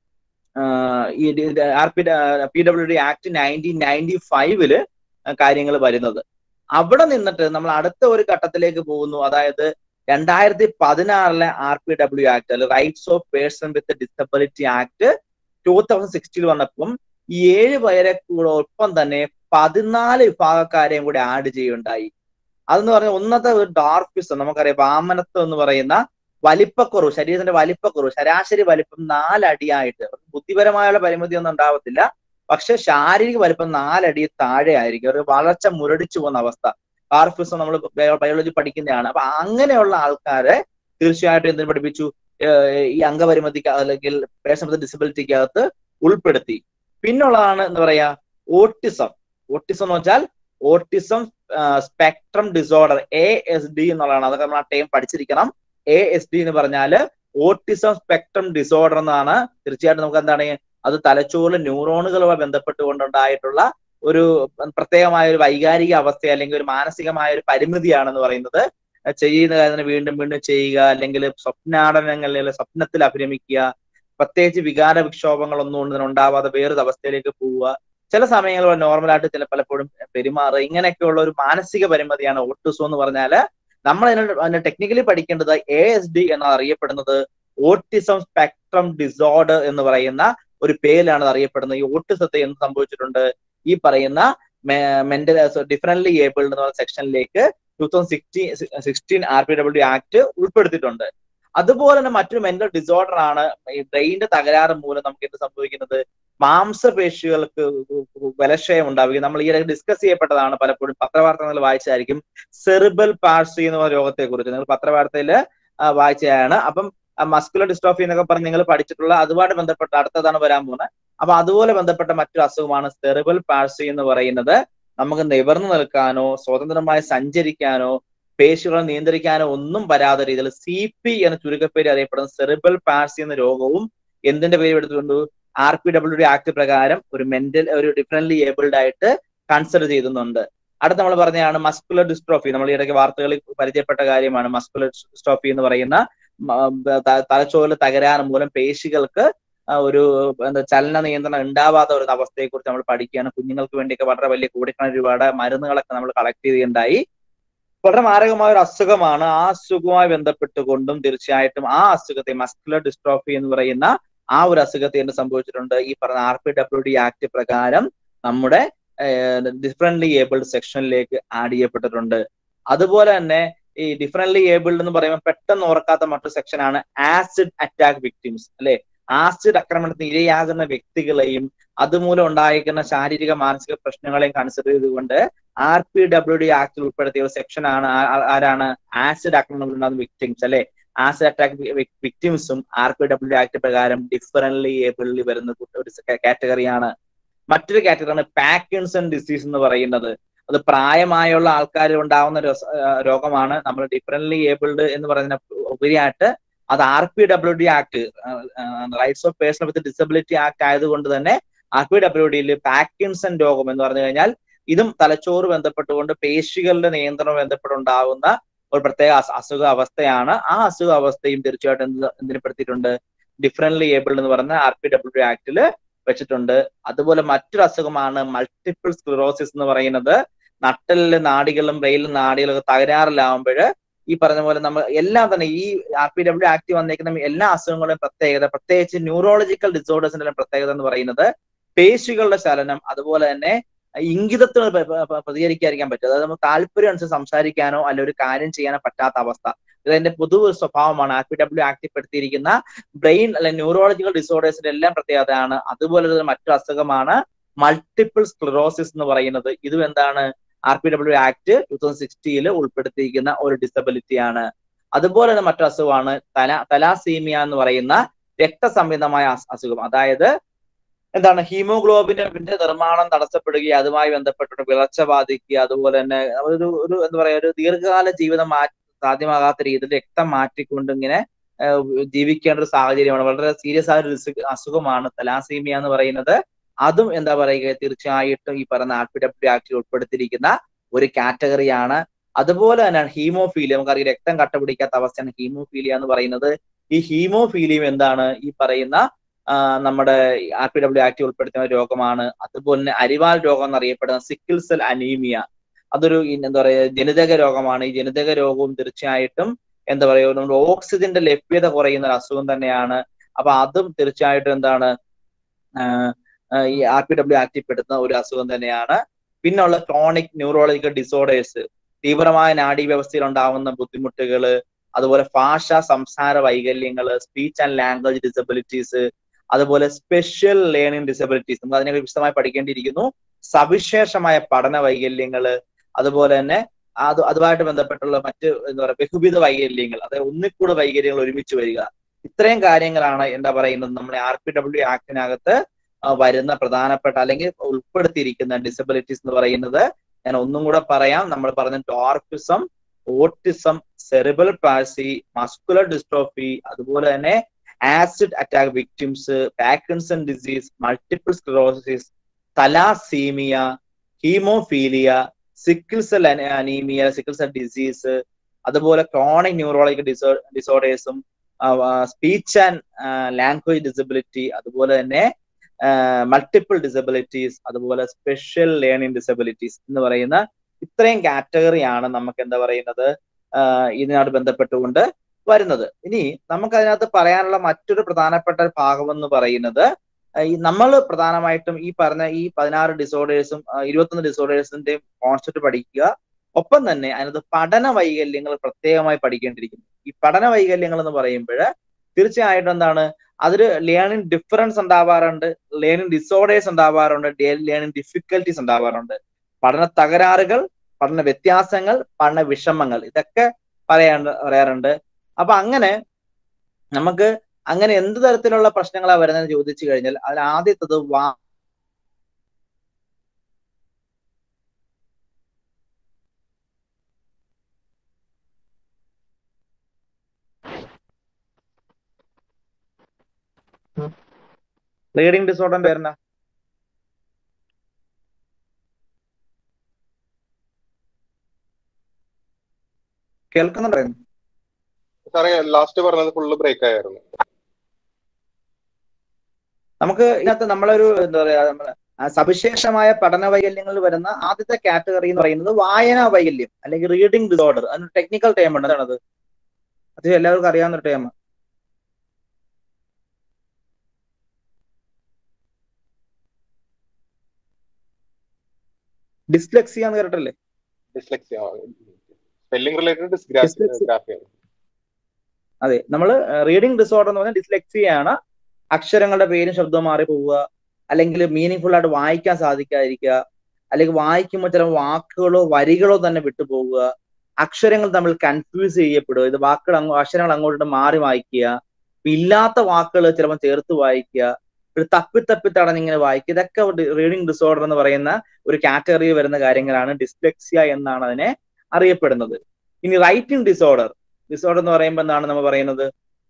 ഈ R P P W D act nineteen ninety ഫൈവില് കാര്യങ്ങൾ വരുന്നത് അവിടെ നിന്നിട്ട് നമ്മൾ അടുത്ത ഒരു ഘട്ടത്തിലേക്ക് പോകുന്നു അതായത് രണ്ടായിരത്തി പതിനാറിലെ ആർ പി ഡബ്ല്യു ആക്ട് അല്ലെ rights of person with disability act two thousand സിക്സ്റ്റിൽ വന്നപ്പം ഈ ഏഴ് പേരെ കൂടെ ഒപ്പം തന്നെ പതിനാല് വിഭാഗക്കാരെയും കൂടി ആഡ് ചെയ്യുണ്ടായി അതെന്ന് പറഞ്ഞാൽ ഒന്നത്തെ ഒരു ഡാർക്കിസം നമുക്കറിയാം വാമനത്വം എന്ന് പറയുന്ന വലിപ്പക്കുറവ് ശരീരത്തിന്റെ വലിപ്പക്കുറവ് ശരാശരി വലിപ്പം നാലടിയായിട്ട് ബുദ്ധിപരമായുള്ള പരിമിതി ഒന്നും ഉണ്ടാവത്തില്ല പക്ഷെ ശാരീരിക വലിപ്പം നാലടി താഴെ ആയിരിക്കും ഒരു വളർച്ച മുരടിച്ചു പോകുന്ന അവസ്ഥ ഡാർഫിസം നമ്മൾ ബയോളജി പഠിക്കുന്നതാണ് അപ്പൊ അങ്ങനെയുള്ള ആൾക്കാരെ തീർച്ചയായിട്ടും എന്തിനു പഠിപ്പിച്ചു ഈ അംഗപരിമിതിക്ക് അല്ലെങ്കിൽ പേഴ്സൺ വിത്ത് ഡിസബിലിറ്റിക്കകത്ത് ഉൾപ്പെടുത്തി പിന്നുള്ളതാണ് എന്താ പറയാ ഓട്ടിസം ഓട്ടിസം എന്ന് വെച്ചാൽ autism spectrum disorder A S D എന്നുള്ളതാണ് അതൊക്കെ നമ്മൾ ആ ടൈം പഠിച്ചിരിക്കണം എ എസ് ഡി എന്ന് പറഞ്ഞാല് ഓട്ടിസം സ്പെക്ട്രം ഡിസോർഡർ എന്നാണ് തീർച്ചയായിട്ടും നമുക്ക് എന്താണ് അത് തലച്ചോറിലെ ന്യൂറോണുകളുമായി ബന്ധപ്പെട്ടുകൊണ്ടുണ്ടായിട്ടുള്ള ഒരു പ്രത്യേകമായ ഒരു വൈകാരിക അവസ്ഥ അല്ലെങ്കിൽ ഒരു മാനസികമായ ഒരു പരിമിതിയാണെന്ന് പറയുന്നത് ചെയ്യുന്ന കാര്യത്തിന് വീണ്ടും വീണ്ടും ചെയ്യുക അല്ലെങ്കിൽ സ്വപ്നാടനങ്ങളിൽ സ്വപ്നത്തിൽ അഭിരമിക്കുക പ്രത്യേകിച്ച് വികാര വിക്ഷോഭങ്ങളൊന്നും ഒന്നും ഉണ്ടാവാതെ വേറൊരു അവസ്ഥയിലേക്ക് പോവുക ചില സമയങ്ങളിൽ നോർമലായിട്ട് ചില പലപ്പോഴും പെരുമാറുക ഇങ്ങനെയൊക്കെയുള്ള ഒരു മാനസിക പരിമിതിയാണ് ഓട്ടിസം എന്ന് പറഞ്ഞാല് നമ്മൾ അതിനെ ടെക്നിക്കലി പഠിക്കേണ്ടത് എ എസ് ഡി എന്നാണ് അറിയപ്പെടുന്നത് ഓട്ടിസം സ്പെക്ട്രം ഡിസോർഡർ എന്ന് പറയുന്ന ഒരു പേരിലാണ് അത് അറിയപ്പെടുന്നത് ഈ ഓട്ടിസത്തെ എന്ത് സംഭവിച്ചിട്ടുണ്ട് ഈ പറയുന്ന മെന്റൽ ഡിഫറൻറ്റ്ലി ഏബിൾഡ് എന്ന് പറയുന്ന സെക്ഷനിലേക്ക് two thousand sixteen sixteen R P W act ഉൾപ്പെടുത്തിയിട്ടുണ്ട് അതുപോലെ തന്നെ മറ്റൊരു മെന്റൽ ഡിസോർഡർ ആണ് ഈ ബ്രെയിനിന്റെ തകരാറ് മൂലം നമുക്ക് എന്ത് സംഭവിക്കുന്നത് മാംസപേശികൾക്ക് ബലക്ഷയം ഉണ്ടാവുകയും നമ്മൾ ഈ ഡിസ്കസ് ചെയ്യപ്പെട്ടതാണ് പലപ്പോഴും പത്രവാർത്തകൾ വായിച്ചായിരിക്കും സെറിബൽ പാഴ്സി എന്ന് പറയുന്ന രോഗത്തെ കുറിച്ച് നിങ്ങൾ പത്രവാർത്തയിൽ വായിച്ചതാണ് അപ്പം മസ്കുലർ ഡിസ്ട്രോഫി എന്നൊക്കെ പറഞ്ഞ് നിങ്ങൾ പഠിച്ചിട്ടുള്ള അതുമായിട്ട് ബന്ധപ്പെട്ട അടുത്തതാണ് വരാൻ പോകുന്നത് അപ്പൊ അതുപോലെ ബന്ധപ്പെട്ട മറ്റൊരു അസുഖമാണ് സെറിബൽ പാഴ്സി എന്ന് പറയുന്നത് നമുക്ക് നിവർന്നു നിൽക്കാനോ സ്വതന്ത്രമായി സഞ്ചരിക്കാനോ പേശികളെ നിയന്ത്രിക്കാനോ ഒന്നും വരാത്ത രീതിയിൽ സി പി എന്ന ചുരുക്കപ്പേര് അറിയപ്പെടുന്ന സെറിബൽ പാഴ്സി എന്ന രോഗവും എന്തിന്റെ പേര് എടുത്തുകൊണ്ട് R P W D act പ്രകാരം ഒരു മെന്റൽ ഒരു ഡിഫറെന്റ്ലി ഏബിൾഡ് ആയിട്ട് കൺസിഡർ ചെയ്യുന്നുണ്ട് അടുത്ത നമ്മൾ പറഞ്ഞതാണ് മസ്കുലർ ഡിസ്ട്രോഫി നമ്മൾ ഇടയ്ക്ക് വാർത്തകളിൽ പരിചയപ്പെട്ട കാര്യമാണ് മസ്കുലർ ഡിസ്ട്രോഫി എന്ന് പറയുന്ന തലച്ചോറിൽ തകരാറ് മൂലം പേശികൾക്ക് ഒരു എന്താ ചലന നിയന്ത്രണം ഉണ്ടാവാത്ത ഒരു അവസ്ഥയെ കുറിച്ച് നമ്മൾ പഠിക്കുകയാണ് കുഞ്ഞുങ്ങൾക്ക് വേണ്ടിയൊക്കെ വളരെ വലിയ കോടിക്കണക്കിന് രൂപയുടെ മരുന്നുകളൊക്കെ നമ്മൾ കളക്ട് ചെയ്യുകയുണ്ടായി വളരെ മാരകമായ ഒരു അസുഖമാണ് ആ അസുഖവുമായി ബന്ധപ്പെട്ടുകൊണ്ടും തീർച്ചയായിട്ടും ആ അസുഖത്തെ മസ്കുലർ ഡിസ്ട്രോഫി എന്ന് പറയുന്ന ആ ഒരു അസുഖത്തെ എന്ത് സംഭവിച്ചിട്ടുണ്ട് ഈ പറഞ്ഞ R P W D act പ്രകാരം നമ്മുടെ ഡിഫറെന്റ്ലി ഏബിൾഡ് സെക്ഷനിലേക്ക് ആഡ് ചെയ്യപ്പെട്ടിട്ടുണ്ട് അതുപോലെ തന്നെ ഈ ഡിഫറെന്റ്ലി ഏബിൾഡ് എന്ന് പറയുമ്പോൾ പെട്ടെന്ന് ഓർക്കാത്ത മറ്റൊരു സെക്ഷനാണ് ആസിഡ് അറ്റാക്ക് വിക്ടിംസ് അല്ലെ ആസിഡ് ആക്രമണത്തിന് ഇരയാകുന്ന വ്യക്തികളെയും അതുമൂലം ഉണ്ടായിരിക്കുന്ന ശാരീരിക മാനസിക പ്രശ്നങ്ങളെയും കൺസിഡർ ചെയ്തുകൊണ്ട് ആർ പി ഡബ്ല്യു ഡി ആക്ടിൽ ഉൾപ്പെടുത്തിയ ഒരു സെക്ഷനാണ് ആരാണ് ആസിഡ് ആക്രമണം ഉണ്ടാകുന്ന വിക്ടിംസ് അല്ലെ ആസിഡ് അറ്റാക്ക് വിക്ടിംസും R P W D act പ്രകാരം ഡിഫറൻറ്റ്ലി ഏബിളിൽ വരുന്ന ഒരു കാറ്റഗറിയാണ് മറ്റൊരു കാറ്റഗറിയാണ് പാക്കിൻസൺ ഡിസീസ് എന്ന് പറയുന്നത് അത് പ്രായമായുള്ള ആൾക്കാരിൽ ഉണ്ടാവുന്ന രോഗമാണ് നമ്മൾ ഡിഫറൻറ്റ്ലി ഏബിൾഡ് എന്ന് പറയുന്ന ഉപരിയായിട്ട് അത് R P W D act rights of person with disability act ആയതുകൊണ്ട് തന്നെ ആർ പി ഡബ്ല്യു ഡിയിൽ പാക്കിൻസൺ രോഗം എന്ന് പറഞ്ഞു കഴിഞ്ഞാൽ ഇതും തലച്ചോറ് ബന്ധപ്പെട്ടുകൊണ്ട് പേശികളുടെ നിയന്ത്രണം ബന്ധപ്പെട്ടുണ്ടാകുന്ന ഒരു പ്രത്യേക അസുഖ അവസ്ഥയാണ് ആ അസുഖ അവസ്ഥയും തീർച്ചയായിട്ടും എന്ത് എന്തിനപ്പെടുത്തിയിട്ടുണ്ട് ഡിഫറൻറ്റ്ലി ഏബിൾഡ് എന്ന് പറഞ്ഞ ആർ പി ഡബ്ല്യു ഡി ആക്ടിൽ വെച്ചിട്ടുണ്ട് അതുപോലെ മറ്റൊരു അസുഖമാണ് മൾട്ടിപ്പിൾ സ്ക്ലിറോസിസ് എന്ന് പറയുന്നത് നട്ടലിലെ നാടികളും ബ്രെയിലും നാടികളും ഒക്കെ തകരാറിലാവുമ്പോൾ ഈ പറഞ്ഞ പോലെ നമ്മൾ എല്ലാം തന്നെ ഈ ആർ പി ഡബ്ല്യു ആക്ട് വന്നേക്കുന്ന എല്ലാ അസുഖങ്ങളുടെയും പ്രത്യേകത പ്രത്യേകിച്ച് ന്യൂറോളജിക്കൽ ഡിസോർഡേഴ്സിന്റെ പ്രത്യേകത എന്ന് പറയുന്നത് പേശികളുടെ ചലനം അതുപോലെ തന്നെ ഇംഗിതത്തിന് പ്രതികരിക്കാതിരിക്കാൻ പറ്റും അതായത് നമുക്ക് താല്പര്യം അനുസരിച്ച് സംസാരിക്കാനോ അല്ല ഒരു കാര്യം ചെയ്യാനോ പറ്റാത്ത അവസ്ഥ ഇതിന്റെ പൊതു സ്വഭാവമാണ് ആർ പി ഡബ്ല്യു ആക്ടിൽപ്പെടുത്തിയിരിക്കുന്ന ബ്രെയിൻ അല്ലെ ന്യൂറോളജിക്കൽ ഡിസോർഡേഴ്സിന്റെ എല്ലാം പ്രത്യേകതയാണ് അതുപോലെ മറ്റൊരു അസുഖമാണ് മൾട്ടിപ്പിൾ സ്ക്ലിറോസിസ് എന്ന് പറയുന്നത് ഇതും എന്താണ് R P W act two thousand സിക്സ്റ്റിയിൽ ഉൾപ്പെടുത്തിയിരിക്കുന്ന ഒരു ഡിസബിലിറ്റി ആണ് അതുപോലെ തന്നെ മറ്റൊരു അസുഖമാണ് തല തലാസീമിയ എന്ന് പറയുന്ന രക്തസംബന്ധമായ അസുഖം അതായത് എന്താണ് ഹീമോഗ്ലോബിന്റെ നിർമ്മാണം തടസ്സപ്പെടുകയും അതുമായി ബന്ധപ്പെട്ട് വിളർച്ച ബാധിക്കുക അതുപോലെ തന്നെ ഒരു ഒരു എന്താ പറയാ ഒരു ദീർഘകാല ജീവിതം മാറ്റി സാധ്യമാകാത്ത രീതിയിൽ രക്തം മാറ്റിക്കൊണ്ട് ഇങ്ങനെ ജീവിക്കേണ്ട ഒരു സാഹചര്യമാണ് വളരെ സീരിയസ് ആയ ഒരു അസുഖമാണ് തലാസീമിയ എന്ന് പറയുന്നത് അതും എന്താ പറയുക തീർച്ചയായിട്ടും ഈ പറയുന്ന ആർ പി ഡബ്ല്യു ആക്ടിൽ ഉൾപ്പെടുത്തിയിരിക്കുന്ന ഒരു കാറ്റഗറിയാണ് അതുപോലെ തന്നെയാണ് ഹീമോഫീലിയ നമുക്കറിയാം രക്തം കട്ടപിടിക്കാത്ത അവസ്ഥയാണ് ഹീമോഫീലിയ എന്ന് പറയുന്നത് ഈ ഹീമോഫീലിയം എന്താണ് ഈ പറയുന്ന നമ്മുടെ ആർ പി ഡബ്ല്യു ആക്ട് ഉൾപ്പെടുത്തുന്ന രോഗമാണ് അതുപോലെ തന്നെ അരിവാൽ രോഗം എന്നറിയപ്പെടുന്ന സിക്കിൾ സെൽ അനീമിയ അതൊരു എന്താ പറയുക ജനിതക രോഗമാണ് ഈ ജനിതക രോഗവും തീർച്ചയായിട്ടും എന്താ പറയുക നമ്മുടെ ഓക്സിജന്റെ ലഭ്യത കുറയുന്ന ഒരു അസുഖം തന്നെയാണ് അപ്പൊ അതും തീർച്ചയായിട്ടും എന്താണ് ഈ ആർ പി ഡബ്ല്യു ആക്ടിൽ പെടുന്ന ഒരു അസുഖം തന്നെയാണ് പിന്നുള്ള ക്രോണിക് ന്യൂറോളജിക്കൽ ഡിസോർഡേഴ്സ് തീവ്രമായ നാഡീവ്യവസ്ഥയിൽ ഉണ്ടാകുന്ന ബുദ്ധിമുട്ടുകൾ അതുപോലെ ഭാഷ സംസാര വൈകല്യങ്ങൾ സ്പീച്ച് ആൻഡ് ലാംഗ്വേജ് ഡിസബിലിറ്റീസ് അതുപോലെ സ്പെഷ്യൽ ലേണിംഗ് ഡിസബിലിറ്റീസ് നമുക്ക് അതിനെ വിശദമായി പഠിക്കേണ്ടിയിരിക്കുന്നു സവിശേഷമായ പഠന വൈകല്യങ്ങൾ അതുപോലെ തന്നെ അത് അതുമായിട്ട് ബന്ധപ്പെട്ടുള്ള മറ്റ് എന്താ പറയുക ബഹുവിധ വൈകല്യങ്ങൾ അതായത് ഒന്നിക്കൂടെ വൈകല്യങ്ങൾ ഒരുമിച്ച് വരിക ഇത്രയും കാര്യങ്ങളാണ് എന്താ പറയുന്നത് നമ്മുടെ ആർ പി ഡബ്ല്യു ആക്ടിനകത്ത് വരുന്ന പ്രധാനപ്പെട്ട അല്ലെങ്കിൽ ഉൾപ്പെടുത്തിയിരിക്കുന്ന ഡിസബിലിറ്റീസ് എന്ന് പറയുന്നത് ഞാൻ ഒന്നും കൂടെ പറയാം നമ്മൾ പറഞ്ഞ dwarfism autism cerebral palsy muscular dystrophy അതുപോലെ തന്നെ acid attack victims Parkinson disease multiple sclerosis thalassaemia haemophilia sickle cell anaemia sickle cell disease അതുപോലെ ക്രോണിക് ന്യൂറോളജിക്കൽ ഡിസോ ഡിസോർഡേഴ്സും സ്പീച്ച് ആൻഡ് ലാംഗ്വേജ് ഡിസബിലിറ്റി അതുപോലെ തന്നെ മൾട്ടിപ്പിൾ ഡിസബിലിറ്റീസ് അതുപോലെ സ്പെഷ്യൽ ലേണിംഗ് ഡിസബിലിറ്റീസ് എന്ന് പറയുന്ന ഇത്രയും കാറ്റഗറിയാണ് നമുക്ക് എന്താ പറയുന്നത് ഇതിനോട് ബന്ധപ്പെട്ടുകൊണ്ട് വരുന്നത് ഇനി നമുക്ക് അതിനകത്ത് പറയാനുള്ള മറ്റൊരു പ്രധാനപ്പെട്ട ഭാഗം എന്ന് പറയുന്നത് ഈ നമ്മൾ പ്രധാനമായിട്ടും ഈ പറഞ്ഞ ഈ പതിനാറ് ഡിസോർഡേഴ്സും ഇരുപത്തൊന്ന് ഡിസോർഡേഴ്സിന്റെയും കോൺസെപ്റ്റ് പഠിക്കുക ഒപ്പം തന്നെ അതിനകത്ത് പഠന വൈകല്യങ്ങൾ പ്രത്യേകമായി പഠിക്കേണ്ടിയിരിക്കുന്നു ഈ പഠന വൈകല്യങ്ങൾ എന്ന് പറയുമ്പോൾ തീർച്ചയായിട്ടും എന്താണ് അതിൽ ലേണിംഗ് ഡിഫറൻസ് ഉണ്ടാവാറുണ്ട് ലേണിംഗ് ഡിസോർഡേഴ്സ് ഉണ്ടാവാറുണ്ട് ലേണിംഗ് ഡിഫിക്കൽട്ടീസ് ഉണ്ടാവാറുണ്ട് പഠന തകരാറുകൾ പഠന വ്യത്യാസങ്ങൾ പഠന വിഷമങ്ങൾ ഇതൊക്കെ പറയാണ്ട് പറയാറുണ്ട് അപ്പൊ അങ്ങനെ നമുക്ക് അങ്ങനെ എന്ത് തരത്തിലുള്ള പ്രശ്നങ്ങളാ വരുന്നത് ചോദിച്ചു കഴിഞ്ഞാൽ അതിൽ ആദ്യത്തത് വാ റീഡിംഗ് ഡിസോർഡറിന്റെ പേരെന്നാ കേൾക്കുന്നുണ്ടോ സാറേ ലാസ്റ്റ് പറഞ്ഞത് ഫുള്ള് ബ്രേക്ക് ആയിരുന്നു നമുക്ക് ഇതിനകത്ത് നമ്മളൊരു എന്താ പറയാ നമ്മള് ആ സവിശേഷമായ പഠന വൈകല്യങ്ങളിൽ വരുന്ന ആദ്യത്തെ കാറ്റഗറി എന്ന് പറയുന്നത് വായനാ വൈകല്യം അല്ലെങ്കിൽ റീഡിംഗ് ഡിസോർഡർ അതിന് ടെക്നിക്കൽ ടൈം ഉണ്ട് എന്താണത് അത് എല്ലാവർക്കും അറിയാവുന്ന ഒരു ടൈം ഡിസ്ലെക്സിയ എന്ന് കേട്ടിട്ടില്ലേ dyslexia spelling related Dyslexia. Dysgraphia അതെ നമ്മൾ റീഡിംഗ് ഡിസോർഡർ എന്ന് പറഞ്ഞാൽ ഡിസ്ലെക്സിയ ആണ് അക്ഷരങ്ങളുടെ പേരും ശബ്ദവും മാറി പോവുക അല്ലെങ്കിൽ മീനിങ് ഫുൾ ആയിട്ട് വായിക്കാൻ സാധിക്കാതിരിക്കുക അല്ലെങ്കിൽ വായിക്കുമ്പോൾ ചില വാക്കുകളോ വരികളോ തന്നെ വിട്ടുപോകുക അക്ഷരങ്ങൾ തമ്മിൽ കൺഫ്യൂസ് ചെയ്യപ്പെടുക ഇത് വാക്കുകൾ അങ്ങോ അക്ഷരങ്ങൾ അങ്ങോട്ട് മാറി വായിക്കുക ഇപ്പൊ ഇല്ലാത്ത വാക്കുകൾ ചിലപ്പോൾ ചേർത്ത് വായിക്കുക ഒരു തപ്പി തപ്പി തടഞ്ഞിങ്ങനെ വായിക്കുക ഇതൊക്കെ റീഡിംഗ് ഡിസോർഡർ എന്ന് പറയുന്ന ഒരു കാറ്റഗറിയിൽ വരുന്ന കാര്യങ്ങളാണ് ഡിസ്ലെക്സിയ എന്നാണ് അതിനെ അറിയപ്പെടുന്നത് ഇനി റൈറ്റിംഗ് ഡിസോർഡർ ഡിസോർഡർ എന്ന് പറയുമ്പോൾ എന്താണ് നമ്മൾ പറയുന്നത്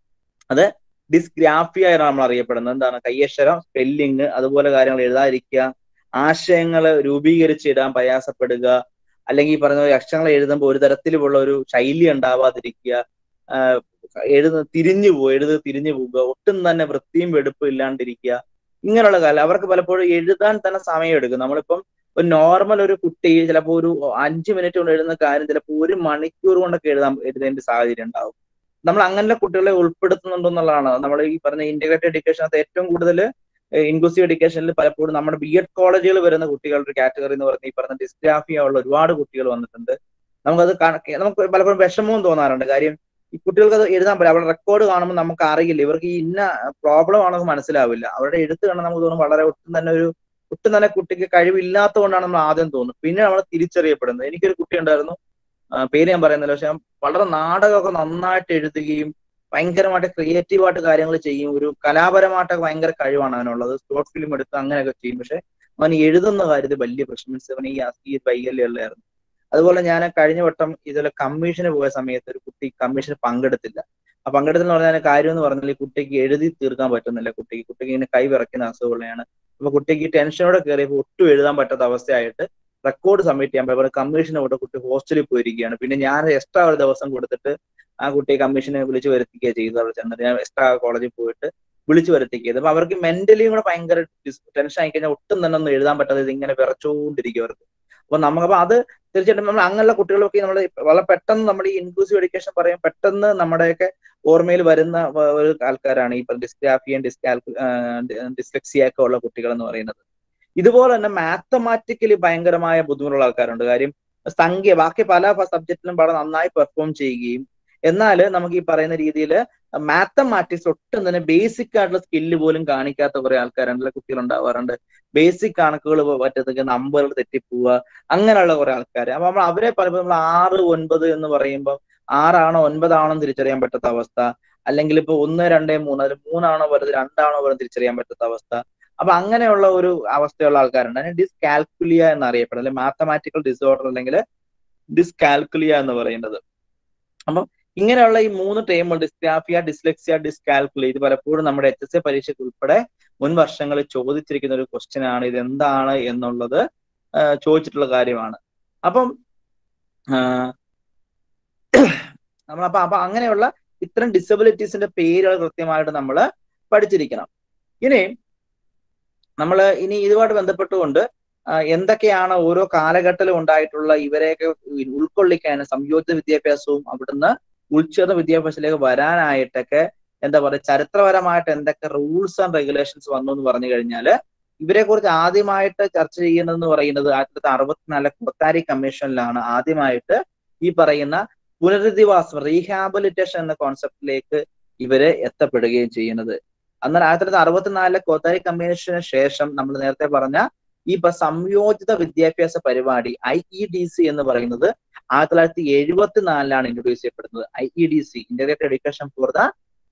അത് ഡിസ്ഗ്രാഫിയ എന്നാണ് നമ്മൾ അറിയപ്പെടുന്നത് എന്താണ് കയ്യക്ഷരം സ്പെല്ലിങ് അതുപോലെ കാര്യങ്ങൾ എഴുതാതിരിക്കുക ആശയങ്ങൾ രൂപീകരിച്ചിടാൻ പ്രയാസപ്പെടുക അല്ലെങ്കിൽ ഈ പറഞ്ഞ പോലെ അക്ഷരങ്ങൾ എഴുതുമ്പോൾ ഒരു തരത്തിലുള്ള ഒരു ശൈലി ഉണ്ടാവാതിരിക്കുക ആഹ് എഴുത തിരിഞ്ഞു പോവുക എഴുത് തിരിഞ്ഞു പോവുക ഒട്ടും തന്നെ വൃത്തിയും വെടുപ്പും ഇല്ലാണ്ടിരിക്കുക ഇങ്ങനെയുള്ള കാലം അവർക്ക് പലപ്പോഴും എഴുതാൻ തന്നെ സമയം എടുക്കും നമ്മളിപ്പം ഒരു നോർമൽ ഒരു കുട്ടി ചിലപ്പോൾ ഒരു അഞ്ച് മിനിറ്റ് കൊണ്ട് എഴുതുന്ന കാര്യം ചിലപ്പോൾ ഒരു മണിക്കൂർ കൊണ്ടൊക്കെ എഴുതാൻ എഴുതേണ്ട സാഹചര്യം ഉണ്ടാവും നമ്മൾ അങ്ങനെയുള്ള കുട്ടികളെ ഉൾപ്പെടുത്തുന്നുണ്ടോ എന്നുള്ളതാണ് നമ്മൾ ഈ പറഞ്ഞ ഇന്റഗ്രേറ്റഡ് എഡ്യൂക്കേഷനകത്ത് ഏറ്റവും കൂടുതൽ ഇൻക്ലൂസീവ് എഡ്യൂക്കേഷനിൽ പലപ്പോഴും നമ്മുടെ ബി എഡ് കോളേജുകൾ വരുന്ന കുട്ടികളുടെ ഒരു കാറ്റഗറി എന്ന് പറഞ്ഞ ഈ പറഞ്ഞ ഡിസ്ഗ്രാഫിയ ഉള്ള ഒരുപാട് കുട്ടികൾ വന്നിട്ടുണ്ട് നമുക്കത് കണക്ക് നമുക്ക് പലപ്പോഴും വിഷമവും തോന്നാറുണ്ട് കാര്യം ഈ കുട്ടികൾക്ക് അത് എഴുതാൻ പറ്റില്ല അവരുടെ റെക്കോർഡ് കാണുമ്പോൾ നമുക്ക് അറിയില്ല ഇവർക്ക് ഈ ഇന്ന പ്രോബ്ലം ആണെന്ന് മനസ്സിലാവില്ല അവരുടെ എഴുത്ത് കാണാൻ നമുക്ക് തോന്നും വളരെ ഒട്ടും തന്നെ ഒരു ഒട്ടും തന്നെ കുട്ടിക്ക് കഴിവില്ലാത്തതുകൊണ്ടാണ് നമ്മൾ ആദ്യം തോന്നുന്നത് പിന്നെ നമ്മൾ തിരിച്ചറിയപ്പെടുന്നത് എനിക്കൊരു കുട്ടി ഉണ്ടായിരുന്നു ആ, പേര് ഞാൻ പറയുന്നില്ല പക്ഷെ വളരെ നാടകമൊക്കെ നന്നായിട്ട് എഴുതുകയും ഭയങ്കരമായിട്ട് ക്രിയേറ്റീവായിട്ട് കാര്യങ്ങൾ ചെയ്യും ഒരു കലാപരമായിട്ടൊക്കെ ഭയങ്കര കഴിവാണ് അവനുള്ളത് ഷോർട്ട് ഫിലിം എടുത്ത് അങ്ങനെയൊക്കെ ചെയ്യും പക്ഷെ അവൻ എഴുതുന്ന കാര്യത്തിൽ വലിയ പ്രശ്നം മീൻസ് അവൻ ഈ ഈ വൈകല്യമുള്ളായിരുന്നു അതുപോലെ ഞാൻ കഴിഞ്ഞ വട്ടം ഇതുപോലെ കമ്മീഷന് പോയ സമയത്ത് ഒരു കുട്ടി കമ്മീഷന് പങ്കെടുത്തില്ല ആ പങ്കെടുത്തെന്ന് പറഞ്ഞാൽ കാര്യം എന്ന് പറഞ്ഞാൽ ഈ കുട്ടിക്ക് എഴുതി തീർക്കാൻ പറ്റുന്നില്ല കുട്ടിക്ക് കുട്ടിക്ക് ഇങ്ങനെ കൈ വിറയ്ക്കുന്ന അസുഖമുള്ളതാണ് അപ്പൊ കുട്ടിക്ക് ടെൻഷനോടെ കയറിയപ്പോൾ ഒട്ടും എഴുതാൻ പറ്റാത്ത അവസ്ഥയായിട്ട് റെക്കോർഡ് സബ്മിറ്റ് ചെയ്യാൻ പറ്റും കമ്മീഷന് കൂടെ കുട്ടി ഹോസ്റ്റലിൽ പോയിരിക്കുകയാണ് പിന്നെ ഞാൻ എക്സ്ട്രാ ഒരു ദിവസം കൊടുത്തിട്ട് ആ കുട്ടിയെ കമ്മീഷനെ വിളിച്ചു വരുത്തിക്കുക ചെയ്തു അവിടെ ചെന്നിട്ട് ഞാൻ എക്സ്ട്രാ കോളേജിൽ പോയിട്ട് വിളിച്ചു വരുത്തിക്കുക അപ്പൊ അവർക്ക് മെന്റലിയും കൂടെ ഭയങ്കര ടെൻഷൻ ആയി കഴിഞ്ഞാൽ ഒട്ടും തന്നെ ഒന്നും എഴുതാൻ പറ്റാതെ ഇത് ഇങ്ങനെ വിറച്ചുകൊണ്ടിരിക്കും അവർക്ക് അപ്പൊ നമുക്ക് അപ്പൊ അത് തീർച്ചയായിട്ടും നമ്മൾ അങ്ങനെയുള്ള കുട്ടികളൊക്കെ നമ്മൾ വളരെ പെട്ടെന്ന് നമ്മുടെ ഈ ഇൻക്ലൂസീവ് എഡ്യൂക്കേഷൻ പറയും പെട്ടെന്ന് നമ്മുടെയൊക്കെ ഓർമ്മയിൽ വരുന്ന വ- ഒരു ആൾക്കാരാണ് ഈ ഡിസ്ഗ്രാഫിയും ഡിസ്കാൽ ഡിസ്ലെക്സിയ ഒക്കെ ഉള്ള കുട്ടികൾ എന്ന് പറയുന്നത് ഇതുപോലെ തന്നെ മാത്തമാറ്റിക്കലി ഭയങ്കരമായ ബുദ്ധിമുട്ടുള്ള ആൾക്കാരുണ്ട് കാര്യം സംഖ്യ ബാക്കി പല സബ്ജക്റ്റിലും വളരെ നന്നായി പെർഫോം ചെയ്യുകയും എന്നാൽ നമുക്ക് ഈ പറയുന്ന രീതിയിൽ മാത്തമാറ്റിക്സ് ഒട്ടും തന്നെ ബേസിക് ആയിട്ടുള്ള സ്കില്ല് പോലും കാണിക്കാത്ത കുറെ ആൾക്കാരുണ്ട് കുട്ടികൾ ഉണ്ടാവാറുണ്ട് ബേസിക് കണക്കുകൾ പറ്റത്തൊക്കെ നമ്പറുകൾ തെറ്റിപ്പോവുക അങ്ങനെയുള്ള കുറെ ആൾക്കാർ അപ്പൊ നമ്മൾ അവരെ പലപ്പോൾ നമ്മൾ ആറ് ഒൻപത് എന്ന് പറയുമ്പോൾ ആറാണോ ഒൻപതാണോ എന്ന് തിരിച്ചറിയാൻ പറ്റാത്ത അവസ്ഥ അല്ലെങ്കിൽ ഇപ്പൊ ഒന്ന് രണ്ട് മൂന്ന് അതിൽ മൂന്നാണോ വരുന്നത് രണ്ടാണോ വരുന്നത് തിരിച്ചറിയാൻ പറ്റാത്ത അവസ്ഥ അപ്പൊ അങ്ങനെയുള്ള ഒരു അവസ്ഥയുള്ള ആൾക്കാരുണ്ട് അതിന് ഡിസ്കാൽക്കുലിയ എന്നറിയപ്പെടുന്നത് അല്ലെങ്കിൽ മാത്തമാറ്റിക്കൽ ഡിസോർഡർ അല്ലെങ്കിൽ ഡിസ്കാൽക്കുലിയ എന്ന് പറയുന്നത് അപ്പം ഇങ്ങനെയുള്ള ഈ മൂന്ന് ടൈമുകൾ ഡിസ്ഗ്രാഫിയ ഡിസ്ലെക്സിയ ഡിസ്കാൽക്കുലിയ ഇത് പലപ്പോഴും നമ്മുടെ എച്ച് എസ് എ പരീക്ഷയ്ക്ക് ഉൾപ്പെടെ മുൻ വർഷങ്ങളിൽ ചോദിച്ചിരിക്കുന്ന ഒരു ക്വസ്റ്റ്യൻ ആണ് ഇത് എന്താണ് എന്നുള്ളത് ആ, ചോദിച്ചിട്ടുള്ള കാര്യമാണ് അപ്പം നമ്മൾ അപ്പൊ അപ്പൊ അങ്ങനെയുള്ള ഇത്തരം ഡിസബിലിറ്റീസിന്റെ പേരുകൾ കൃത്യമായിട്ട് നമ്മൾ പഠിച്ചിരിക്കണം ഇനി നമ്മൾ ഇനി ഇതുമായിട്ട് ബന്ധപ്പെട്ടുകൊണ്ട് ആ, എന്തൊക്കെയാണ് ഓരോ കാലഘട്ടത്തിലും ഉണ്ടായിട്ടുള്ള ഇവരെയൊക്കെ ഉൾക്കൊള്ളിക്കാൻ സംയോജിത വിദ്യാഭ്യാസവും അവിടുന്ന് ഉൾച്ചേർന്ന വിദ്യാഭ്യാസത്തിലേക്ക് വരാനായിട്ടൊക്കെ എന്താ പറയുക ചരിത്രപരമായിട്ട് എന്തൊക്കെ റൂൾസ് ആൻഡ് റെഗുലേഷൻസ് വന്നു എന്ന് പറഞ്ഞു കഴിഞ്ഞാൽ ഇവരെ കുറിച്ച് ആദ്യമായിട്ട് ചർച്ച ചെയ്യുന്നതെന്ന് പറയുന്നത് ആയിരത്തി തൊള്ളായിരത്തി അറുപത്തിനാല് കൊത്താരി കമ്മീഷനിലാണ് ആദ്യമായിട്ട് ഈ പറയുന്ന പുനരധിവാസം റീഹാബിലിറ്റേഷൻ എന്ന കോൺസെപ്റ്റിലേക്ക് ഇവര് എത്തപ്പെടുകയും ചെയ്യുന്നത് എന്നാൽ ആയിരത്തി തൊള്ളായിരത്തി അറുപത്തിനാലിലെ കോത്താരി കമ്മീഷന് ശേഷം നമ്മൾ നേരത്തെ പറഞ്ഞ ഈ പ- സംയോജിത വിദ്യാഭ്യാസ പരിപാടി ഐ ഇ ഡി സി എന്ന് പറയുന്നത് ആയിരത്തി തൊള്ളായിരത്തി എഴുപത്തിനാലിലാണ് ഇൻട്രൊഡ്യൂസ് ചെയ്യപ്പെടുന്നത് I E D C integrated education for the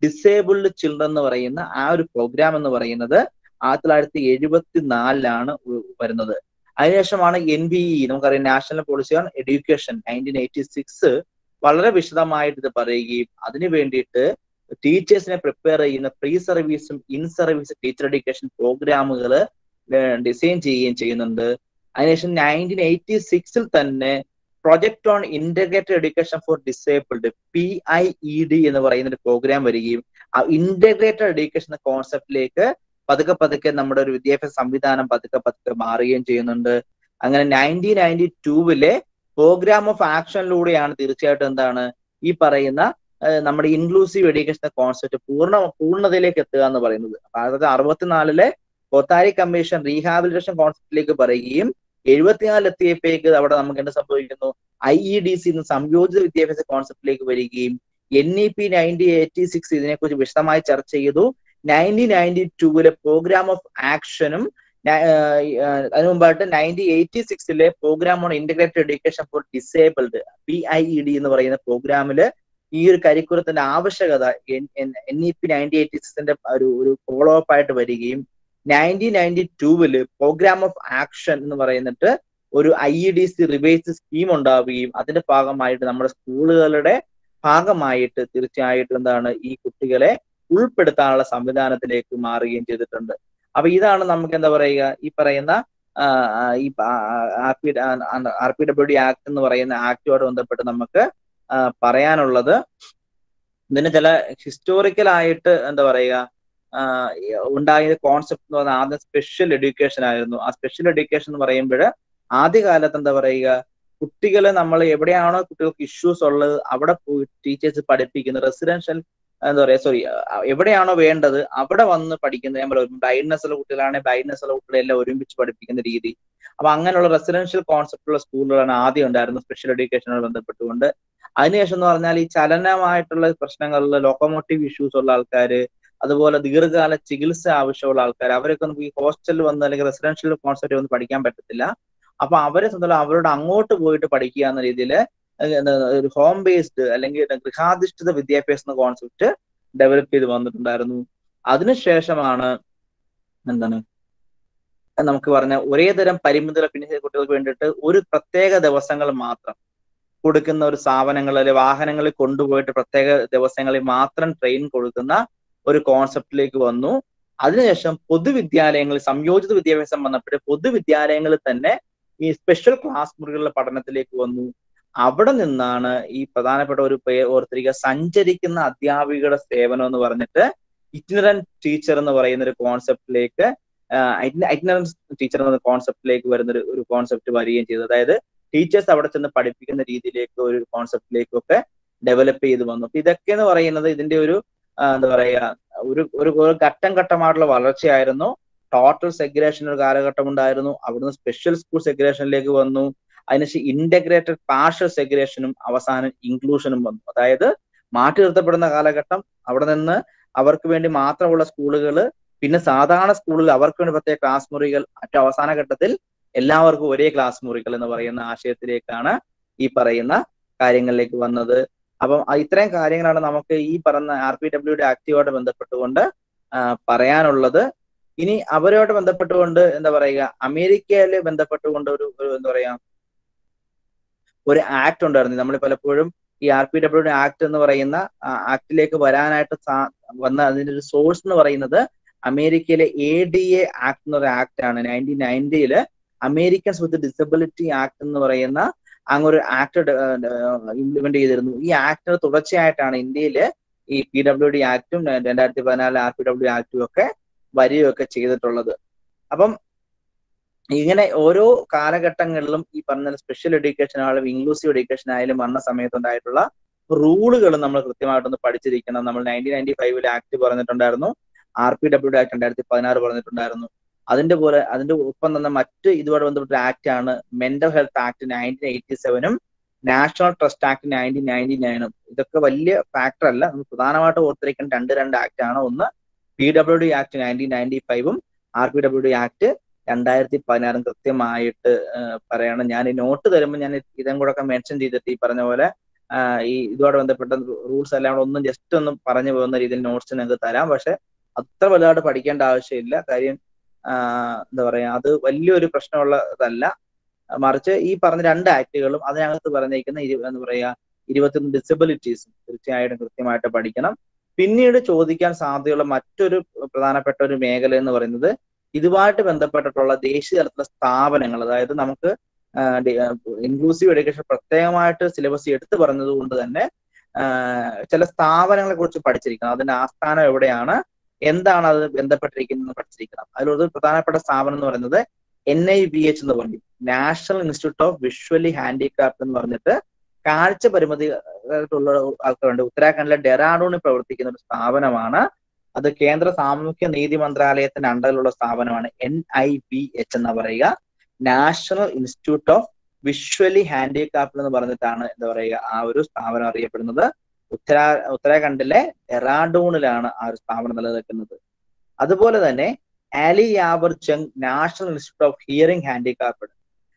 disabled children എന്ന് പറയുന്ന ആ ഒരു പ്രോഗ്രാം എന്ന് പറയുന്നത് ആയിരത്തി തൊള്ളായിരത്തി എഴുപത്തി നാലിലാണ് വരുന്നത് അതിനുശേഷമാണ് എൻ ബി ഇ നമുക്കറിയാം national policy on education nineteen eighty six വളരെ വിശദമായിട്ട് ഇത് പറയുകയും അതിനു വേണ്ടിയിട്ട് ടീച്ചേഴ്സിനെ പ്രിപ്പയർ ചെയ്യുന്ന പ്രീ സർവീസും ഇൻ സർവീസ് ടീച്ചർ എഡ്യൂക്കേഷൻ പ്രോഗ്രാമുകൾ ഡിസൈൻ ചെയ്യുകയും ചെയ്യുന്നുണ്ട് അതിനുശേഷം നയൻറ്റീൻ എയ്റ്റി സിക്സിൽ തന്നെ project on integrated education for disabled P I E D എന്ന് പറയുന്ന ഒരു പ്രോഗ്രാം വരികയും ആ ഇന്റഗ്രേറ്റഡ് എഡ്യൂക്കേഷൻ എന്ന കോൺസെപ്റ്റിലേക്ക് പതുക്കെ പതുക്കെ നമ്മുടെ ഒരു വിദ്യാഭ്യാസ സംവിധാനം പതുക്കെ പതുക്കെ മാറുകയും ചെയ്യുന്നുണ്ട് അങ്ങനെ നയൻറ്റീൻ നയൻറ്റി ടൂവിലെ പ്രോഗ്രാം ഓഫ് ആക്ഷനിലൂടെയാണ് തീർച്ചയായിട്ടും എന്താണ് ഈ പറയുന്ന നമ്മുടെ ഇൻക്ലൂസീവ് എഡ്യൂക്കേഷൻ കോൺസെപ്റ്റ് പൂർണ്ണ പൂർണ്ണതയിലേക്ക് എത്തുക എന്ന് പറയുന്നത് അതായത് അറുപത്തിനാലിലെ കൊത്താരി കമ്മീഷൻ റീഹാബിലിറ്റേഷൻ കോൺസെപ്റ്റിലേക്ക് പറയുകയും എഴുപത്തിനാലിൽ എത്തിയപ്പോഴേക്ക് അവിടെ നമുക്ക് എന്ത് സംഭവിക്കുന്നു ഐ ഇ ഡി സി സംയോജിത വിദ്യാഭ്യാസ കോൺസെപ്റ്റിലേക്ക് വരികയും N E P nineteen eighty six ഇതിനെക്കുറിച്ച് വിശദമായി ചർച്ച ചെയ്തു നയൻറ്റീൻ നയൻറ്റി ടൂവിലെ പ്രോഗ്രാം ഓഫ് ആക്ഷനും അതിനു മുമ്പായിട്ട് നയൻറ്റീൻ എയ്റ്റി സിക്സിലെ programme on integrated education for disabled P I E D എന്ന് പറയുന്ന പ്രോഗ്രാമില് ഈ ഒരു കരിക്കുലത്തിന്റെ ആവശ്യകത N E P nineteen eighty സിക്സിന്റെ ഒരു ഒരു ഫോളോ അപ്പ് ആയിട്ട് വരികയും നയൻറ്റീൻ നയൻറ്റി ടൂവില് പ്രോഗ്രാം ഓഫ് ആക്ഷൻ എന്ന് പറയുന്നിട്ട് ഒരു I E D C revise scheme ഉണ്ടാവുകയും അതിന്റെ ഭാഗമായിട്ട് നമ്മുടെ സ്കൂളുകളുടെ ഭാഗമായിട്ട് തീർച്ചയായിട്ടും എന്താണ് ഈ കുട്ടികളെ ഉൾപ്പെടുത്താനുള്ള സംവിധാനത്തിലേക്ക് മാറുകയും ചെയ്തിട്ടുണ്ട് അപ്പൊ ഇതാണ് നമുക്ക് എന്താ പറയുക ഈ പറയുന്ന ഈ R P R P W D act എന്ന് പറയുന്ന ആക്ടുമായിട്ട് ബന്ധപ്പെട്ട് നമുക്ക് പറയാനുള്ളത് ഇതിന് ചില ഹിസ്റ്റോറിക്കൽ ആയിട്ട് എന്താ പറയുക ഉണ്ടായ കോൺസെപ്റ്റ് എന്ന് പറഞ്ഞാൽ ആദ്യം സ്പെഷ്യൽ എഡ്യൂക്കേഷൻ ആയിരുന്നു ആ സ്പെഷ്യൽ എഡ്യൂക്കേഷൻ എന്ന് പറയുമ്പോൾ ആദ്യകാലത്ത് എന്താ പറയുക കുട്ടികളെ നമ്മൾ എവിടെയാണോ കുട്ടികൾക്ക് ഇഷ്യൂസ് ഉള്ളത് അവിടെ പോയി ടീച്ചേഴ്സ് പഠിപ്പിക്കുന്ന റെസിഡൻഷ്യൽ എന്താ പറയാ സോറി എവിടെയാണോ വേണ്ടത് അവിടെ വന്ന് പഠിക്കുന്നത് ഞാൻ പറയാം ബ്ലൈൻഡ്നെസ് ഉള്ള കുട്ടികളാണെങ്കിൽ ബ്ലൈൻഡ്നെസ് ഉള്ള കുട്ടികളെ എല്ലാം ഒരുമിച്ച് പഠിപ്പിക്കുന്ന രീതി അപ്പൊ അങ്ങനെയുള്ള റെസിഡൻഷ്യൽ കോൺസെപ്റ്റ് ഉള്ള സ്കൂളുകളാണ് ആദ്യം ഉണ്ടായിരുന്നത് സ്പെഷ്യൽ എഡ്യൂക്കേഷനുമായി ബന്ധപ്പെട്ടുകൊണ്ട് അതിനുശേഷം എന്ന് പറഞ്ഞാൽ ഈ ചലനമായിട്ടുള്ള പ്രശ്നങ്ങളിൽ ലോക്കോമോട്ടീവ് ഇഷ്യൂസ് ഉള്ള ആൾക്കാർ അതുപോലെ ദീർഘകാല ചികിത്സ ആവശ്യമുള്ള ആൾക്കാർ അവരൊക്കെ നമുക്ക് ഈ ഹോസ്റ്റലിൽ വന്ന് അല്ലെങ്കിൽ റെസിഡൻഷ്യൽ കോൺസെപ്റ്റ് വന്ന് പഠിക്കാൻ പറ്റത്തില്ല അപ്പൊ അവരെ സംബന്ധിച്ച് അവരോട് അങ്ങോട്ട് പോയിട്ട് പഠിക്കുക എന്ന രീതിയിൽ ഒരു ഹോം ബേസ്ഡ് അല്ലെങ്കിൽ ഗൃഹാധിഷ്ഠിത വിദ്യാഭ്യാസ എന്ന കോൺസെപ്റ്റ് ഡെവലപ്പ് ചെയ്ത് വന്നിട്ടുണ്ടായിരുന്നു അതിനുശേഷമാണ് എന്താണ് നമുക്ക് പറഞ്ഞ ഒരേ തരം പരിമിതികളെ പിന്നെ കുട്ടികൾക്ക് വേണ്ടിയിട്ട് ഒരു പ്രത്യേക ദിവസങ്ങൾ മാത്രം കൊടുക്കുന്ന ഒരു സ്ഥാപനങ്ങൾ അല്ലെങ്കിൽ വാഹനങ്ങളിൽ കൊണ്ടുപോയിട്ട് പ്രത്യേക ദിവസങ്ങളിൽ മാത്രം ട്രെയിൻ കൊടുക്കുന്ന ഒരു കോൺസെപ്റ്റിലേക്ക് വന്നു അതിനുശേഷം പൊതുവിദ്യാലയങ്ങളിൽ സംയോജിത വിദ്യാഭ്യാസം വന്നപ്പോൾ പൊതുവിദ്യാലയങ്ങളിൽ തന്നെ ഈ സ്പെഷ്യൽ ക്ലാസ് മുറികളുടെ പഠനത്തിലേക്ക് വന്നു അവിടെ നിന്നാണ് ഈ പ്രധാനപ്പെട്ട ഒരു പേ ഓർത്തിരിക്കുക സഞ്ചരിക്കുന്ന അധ്യാപികയുടെ സേവനം എന്ന് പറഞ്ഞിട്ട് ഇഗ്നറൻ ടീച്ചർ എന്ന് പറയുന്ന ഒരു കോൺസെപ്റ്റിലേക്ക് ഇഗ്നറൻസ് ടീച്ചർ എന്ന കോൺസെപ്റ്റിലേക്ക് വരുന്ന ഒരു ഒരു കോൺസെപ്റ്റ് വരികയും ചെയ്തു അതായത് ടീച്ചേഴ്സ് അവിടെ ചെന്ന് പഠിപ്പിക്കുന്ന രീതിയിലേക്ക് ഒരു കോൺസെപ്റ്റിലേക്കൊക്കെ ഡെവലപ്പ് ചെയ്ത് വന്നു അപ്പൊ ഇതൊക്കെ എന്ന് പറയുന്നത് ഇതിന്റെ ഒരു എന്താ പറയുക ഒരു ഒരു ഘട്ടം ഘട്ടമായിട്ടുള്ള വളർച്ചയായിരുന്നു ടോട്ടൽ സെഗ്രേഷൻ ഒരു കാലഘട്ടം ഉണ്ടായിരുന്നു അവിടുന്ന് സ്പെഷ്യൽ സ്കൂൾ സെഗ്രേഷനിലേക്ക് വന്നു അതിനുശേഷം ഇന്റഗ്രേറ്റഡ് പാർഷ്യൽ സെഗ്രേഷനും അവസാനം ഇൻക്ലൂഷനും വന്നു അതായത് മാറ്റി നിർത്തപ്പെടുന്ന കാലഘട്ടം അവിടെ നിന്ന് അവർക്ക് വേണ്ടി മാത്രമുള്ള സ്കൂളുകൾ പിന്നെ സാധാരണ സ്കൂളുകൾ അവർക്ക് വേണ്ടി പ്രത്യേക ക്ലാസ് മുറികൾ മറ്റു അവസാന ഘട്ടത്തിൽ എല്ലാവർക്കും ഒരേ ക്ലാസ് മുറികൾ എന്ന് പറയുന്ന ആശയത്തിലേക്കാണ് ഈ പറയുന്ന കാര്യങ്ങളിലേക്ക് വന്നത് അപ്പം ഇത്രയും കാര്യങ്ങളാണ് നമുക്ക് ഈ പറഞ്ഞ ആർ പി ഡബ്ല്യുടെ ആക്റ്റീവായിട്ട് ബന്ധപ്പെട്ടുകൊണ്ട് പറയാനുള്ളത് ഇനി അവരോട് ബന്ധപ്പെട്ടുകൊണ്ട് എന്താ പറയുക അമേരിക്കയിൽ ബന്ധപ്പെട്ടുകൊണ്ട് ഒരു എന്താ പറയാ ഒരു ആക്ട് ഉണ്ടായിരുന്നു നമ്മൾ പലപ്പോഴും ഈ ആർ പി ഡബ്ല്യുടെ ആക്ട് എന്ന് പറയുന്ന ആക്ടിലേക്ക് വരാനായിട്ട് വന്ന അതിന്റെ ഒരു സോഴ്സ് എന്ന് പറയുന്നത് അമേരിക്കയിലെ എ ഡി എ ആക്ട് എന്ന് പറയുന്ന ആക്ട് ആണ് നയൻറ്റീൻ നയൻറ്റിയില് അമേരിക്കൻസ് വിത്ത് ഡിസബിലിറ്റി ആക്ട് എന്ന് പറയുന്ന അങ്ങ് ഒരു ആക്ട് ഇംപ്ലിമെന്റ് ചെയ്തിരുന്നു ഈ ആക്ടിന് തുടർച്ചയായിട്ടാണ് ഇന്ത്യയില് ഈ പി ഡബ്ല്യു ഡി ആക്ടും രണ്ടായിരത്തി പതിനാലിലെ ആർ പി ഡബ്ല്യു ആക്ടും ഒക്കെ വരികയൊക്കെ ചെയ്തിട്ടുള്ളത് അപ്പം ഇങ്ങനെ ഓരോ കാലഘട്ടങ്ങളിലും ഈ പറഞ്ഞ സ്പെഷ്യൽ എഡ്യൂക്കേഷൻ ആയാലും ഇൻക്ലൂസീവ് എഡ്യൂക്കേഷൻ ആയാലും വന്ന സമയത്തുണ്ടായിട്ടുള്ള റൂളുകൾ നമ്മൾ കൃത്യമായിട്ടൊന്ന് പഠിച്ചിരിക്കണം നമ്മൾ നയൻറ്റീൻ നയൻറ്റി ഫൈവിൽ ആക്ട് പറഞ്ഞിട്ടുണ്ടായിരുന്നു ആർ പി ഡബ്ല്യു ആക്ട് രണ്ടായിരത്തി പതിനാറ് പറഞ്ഞിട്ടുണ്ടായിരുന്നു അതിന്റെ പോലെ അതിന്റെ ഒപ്പം തന്നെ മറ്റ് ഇതുമായി ബന്ധപ്പെട്ട ആക്ട് ആണ് mental health act nineteen eighty സെവനും national trust act nineteen ninety നയനും ഇതൊക്കെ വലിയ ഫാക്ടർ അല്ല നമ്മൾ പ്രധാനമായിട്ട് ഓർത്തിരിക്കുന്ന രണ്ട് രണ്ട് ആക്ട് ആണ് ഒന്ന് P W D act nineteen ninety ഫൈവും R P W D act രണ്ടായിരത്തി പതിനാറും കൃത്യമായിട്ട് പറയണം ഞാൻ ഈ നോട്ട് തരുമ്പോൾ ഞാൻ ഇതും കൂടെ ഒക്കെ മെൻഷൻ ചെയ്തിട്ട് ഈ പറഞ്ഞ പോലെ ഈ ഇതുമായിട്ട് ബന്ധപ്പെട്ട റൂൾസ് എല്ലാം കൂടെ ഒന്നും ജസ്റ്റ് ഒന്ന് പറഞ്ഞു പോകുന്ന രീതിയിൽ നോട്ട്സ് നിങ്ങൾക്ക് തരാം പക്ഷെ അത്ര വലുതായിട്ട് പഠിക്കേണ്ട ആവശ്യമില്ല കാര്യം ആ, എന്താ പറയാ അത് വലിയൊരു പ്രശ്നമുള്ളതല്ല മറിച്ച് ഈ പറഞ്ഞ രണ്ട് ആക്ടുകളും അതിനകത്ത് പറഞ്ഞിരിക്കുന്ന ഇരു എന്താ പറയാ ഇരുപത്തൊന്ന് ഡിസബിലിറ്റീസും തീർച്ചയായിട്ടും കൃത്യമായിട്ട് പഠിക്കണം പിന്നീട് ചോദിക്കാൻ സാധ്യതയുള്ള മറ്റൊരു പ്രധാനപ്പെട്ട ഒരു മേഖല എന്ന് പറയുന്നത് ഇതുമായിട്ട് ബന്ധപ്പെട്ടിട്ടുള്ള ദേശീയ തലത്തിലുള്ള സ്ഥാപനങ്ങൾ അതായത് നമുക്ക് ഇൻക്ലൂസീവ് എഡ്യൂക്കേഷൻ പ്രത്യേകമായിട്ട് സിലബസ് എടുത്തു പറഞ്ഞത് കൊണ്ട് തന്നെ ആ, ചില സ്ഥാപനങ്ങളെ കുറിച്ച് പഠിച്ചിരിക്കണം അതിന്റെ ആസ്ഥാനം എവിടെയാണ് എന്താണ് അത് ബന്ധപ്പെട്ടിരിക്കുന്നത് പഠിച്ചിരിക്കണം അതിലൊരു പ്രധാനപ്പെട്ട സ്ഥാപനം എന്ന് പറയുന്നത് എൻ ഐ ബി എച്ച് എന്ന് പറയും national institute of visually handicraft എന്ന് പറഞ്ഞിട്ട് കാഴ്ച പരിമിതി ഉള്ള ആൾക്കാരുണ്ട് ഉത്തരാഖണ്ഡിലെ ഡെറാഡൂണിൽ പ്രവർത്തിക്കുന്ന ഒരു സ്ഥാപനമാണ് അത് കേന്ദ്ര സാമൂഹ്യ നീതി മന്ത്രാലയത്തിന്റെ അണ്ടറിലുള്ള സ്ഥാപനമാണ് എൻ ഐ ബി എച്ച് എന്ന് പറയുക national institute of visually handicraft എന്ന് പറഞ്ഞിട്ടാണ് എന്താ പറയുക ആ ഒരു സ്ഥാപനം അറിയപ്പെടുന്നത് ഉത്തരാ ഉത്തരാഖണ്ഡിലെ ഡെറാഡൂണിലാണ് ആ ഒരു സ്ഥാപനം നിലനിൽക്കുന്നത് അതുപോലെ തന്നെ Ali Yavar Jung national institute of hearing handicraft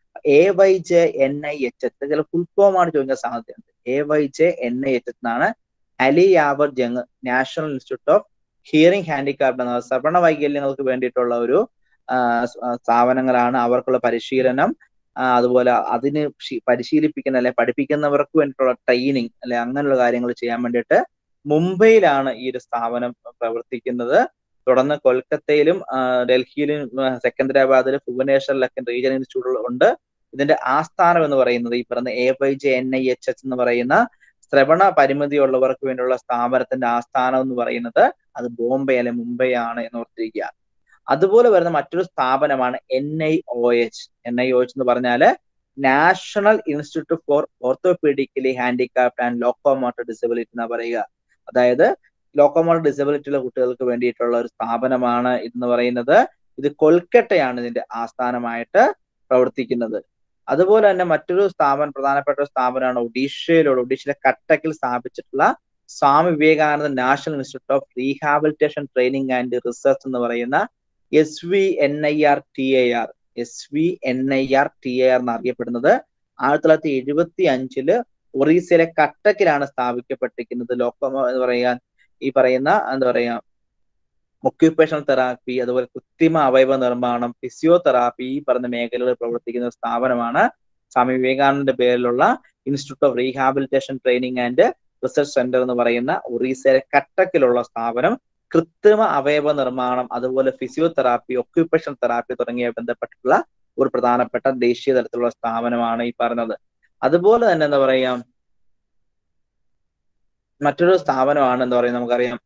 A Y J N I H H ചില ഫുൾ ഫോം ആണ് ചോദിക്കാൻ സാധ്യതയുണ്ട് A Y J N I H എന്നാണ് Ali Yavar Jung national institute of hearing handicraft എന്ന ശ്രവണ വൈകല്യങ്ങൾക്ക് വേണ്ടിയിട്ടുള്ള ഒരു ആ, സ്- ആ, സ്ഥാപനങ്ങളാണ് അവർക്കുള്ള പരിശീലനം ആ, അതുപോലെ അതിന് ശി- പരിശീലിപ്പിക്കുന്ന അല്ലെ പഠിപ്പിക്കുന്നവർക്ക് വേണ്ടിയിട്ടുള്ള ട്രെയിനിങ് അല്ലെ അങ്ങനെയുള്ള കാര്യങ്ങൾ ചെയ്യാൻ വേണ്ടിയിട്ട് മുംബൈയിലാണ് ഈ ഒരു സ്ഥാപനം പ്രവർത്തിക്കുന്നത് തുടർന്ന് കൊൽക്കത്തയിലും ആ, ഡൽഹിയിലും ആ, സെക്കന്ദരാബാദിലും ഭുവനേശ്വറിലൊക്കെ റീജിയണൽ ഇൻസ്റ്റിറ്റ്യൂട്ടുകൾ ഉണ്ട് ഇതിന്റെ ആസ്ഥാനം എന്ന് പറയുന്നത് ഈ പറഞ്ഞ A Y J N I H H എന്ന് പറയുന്ന ശ്രവണ പരിമിതിയുള്ളവർക്ക് വേണ്ടിയുള്ള സ്ഥാപനത്തിന്റെ ആസ്ഥാനം എന്ന് പറയുന്നത് അത് ബോംബെ അല്ലെ മുംബൈ ആണ് എന്ന് ഓർത്തിരിക്കുക അതുപോലെ വരുന്ന മറ്റൊരു സ്ഥാപനമാണ് N I O H N I O H എന്ന് പറഞ്ഞാല് national institute for orthopaedically handicraft and locomotor disability എന്ന് പറയുക അതായത് ലോക്കോമോട്ടർ ഡിസബിലിറ്റി ഉള്ള കുട്ടികൾക്ക് വേണ്ടിയിട്ടുള്ള ഒരു സ്ഥാപനമാണ് ഇതെന്ന് പറയുന്നത് ഇത് കൊൽക്കട്ടയാണ് ഇതിന്റെ ആസ്ഥാനമായിട്ട് പ്രവർത്തിക്കുന്നത് അതുപോലെ തന്നെ മറ്റൊരു സ്ഥാപനം പ്രധാനപ്പെട്ട ഒരു സ്ഥാപനമാണ് ഒഡീഷയിലുള്ള ഒഡീഷയിലെ കട്ടക്കിൽ സ്ഥാപിച്ചിട്ടുള്ള Swami Vivekananda national institute of rehabilitation training and research S പറയുന്ന N I R T A R A V N I R T A R A ആർ എന്നറിയപ്പെടുന്നത് ആയിരത്തി തൊള്ളായിരത്തി എഴുപത്തി അഞ്ചില് ഒറീസയിലെ കട്ടക്കിലാണ് സ്ഥാപിക്കപ്പെട്ടിരിക്കുന്നത് ലോക്കമോ എന്ന് പറയാൻ ഈ പറയുന്ന എന്താ പറയാ ഒക്യുപ്പേഷണൽ തെറാപ്പി അതുപോലെ കൃത്രിമ അവയവ നിർമ്മാണം ഫിസിയോതെറാപ്പി ഈ പറഞ്ഞ മേഖലകളിൽ പ്രവർത്തിക്കുന്ന ഒരു സ്ഥാപനമാണ് സ്വാമി വിവേകാനന്ദന്റെ പേരിലുള്ള institute of rehabilitation training and research centre എന്ന് പറയുന്ന ഒറീസയിലെ കട്ടക്കിലുള്ള സ്ഥാപനം കൃത്രിമ അവയവ നിർമ്മാണം അതുപോലെ ഫിസിയോതെറാപ്പി ഒക്യുപ്പേഷണൽ തെറാപ്പി തുടങ്ങിയ ബന്ധപ്പെട്ടിട്ടുള്ള ഒരു പ്രധാനപ്പെട്ട ദേശീയ തലത്തിലുള്ള സ്ഥാപനമാണ് ഈ പറഞ്ഞത് അതുപോലെ തന്നെ എന്താ പറയാ മറ്റൊരു സ്ഥാപനമാണ് എന്താ പറയുക നമുക്കറിയാം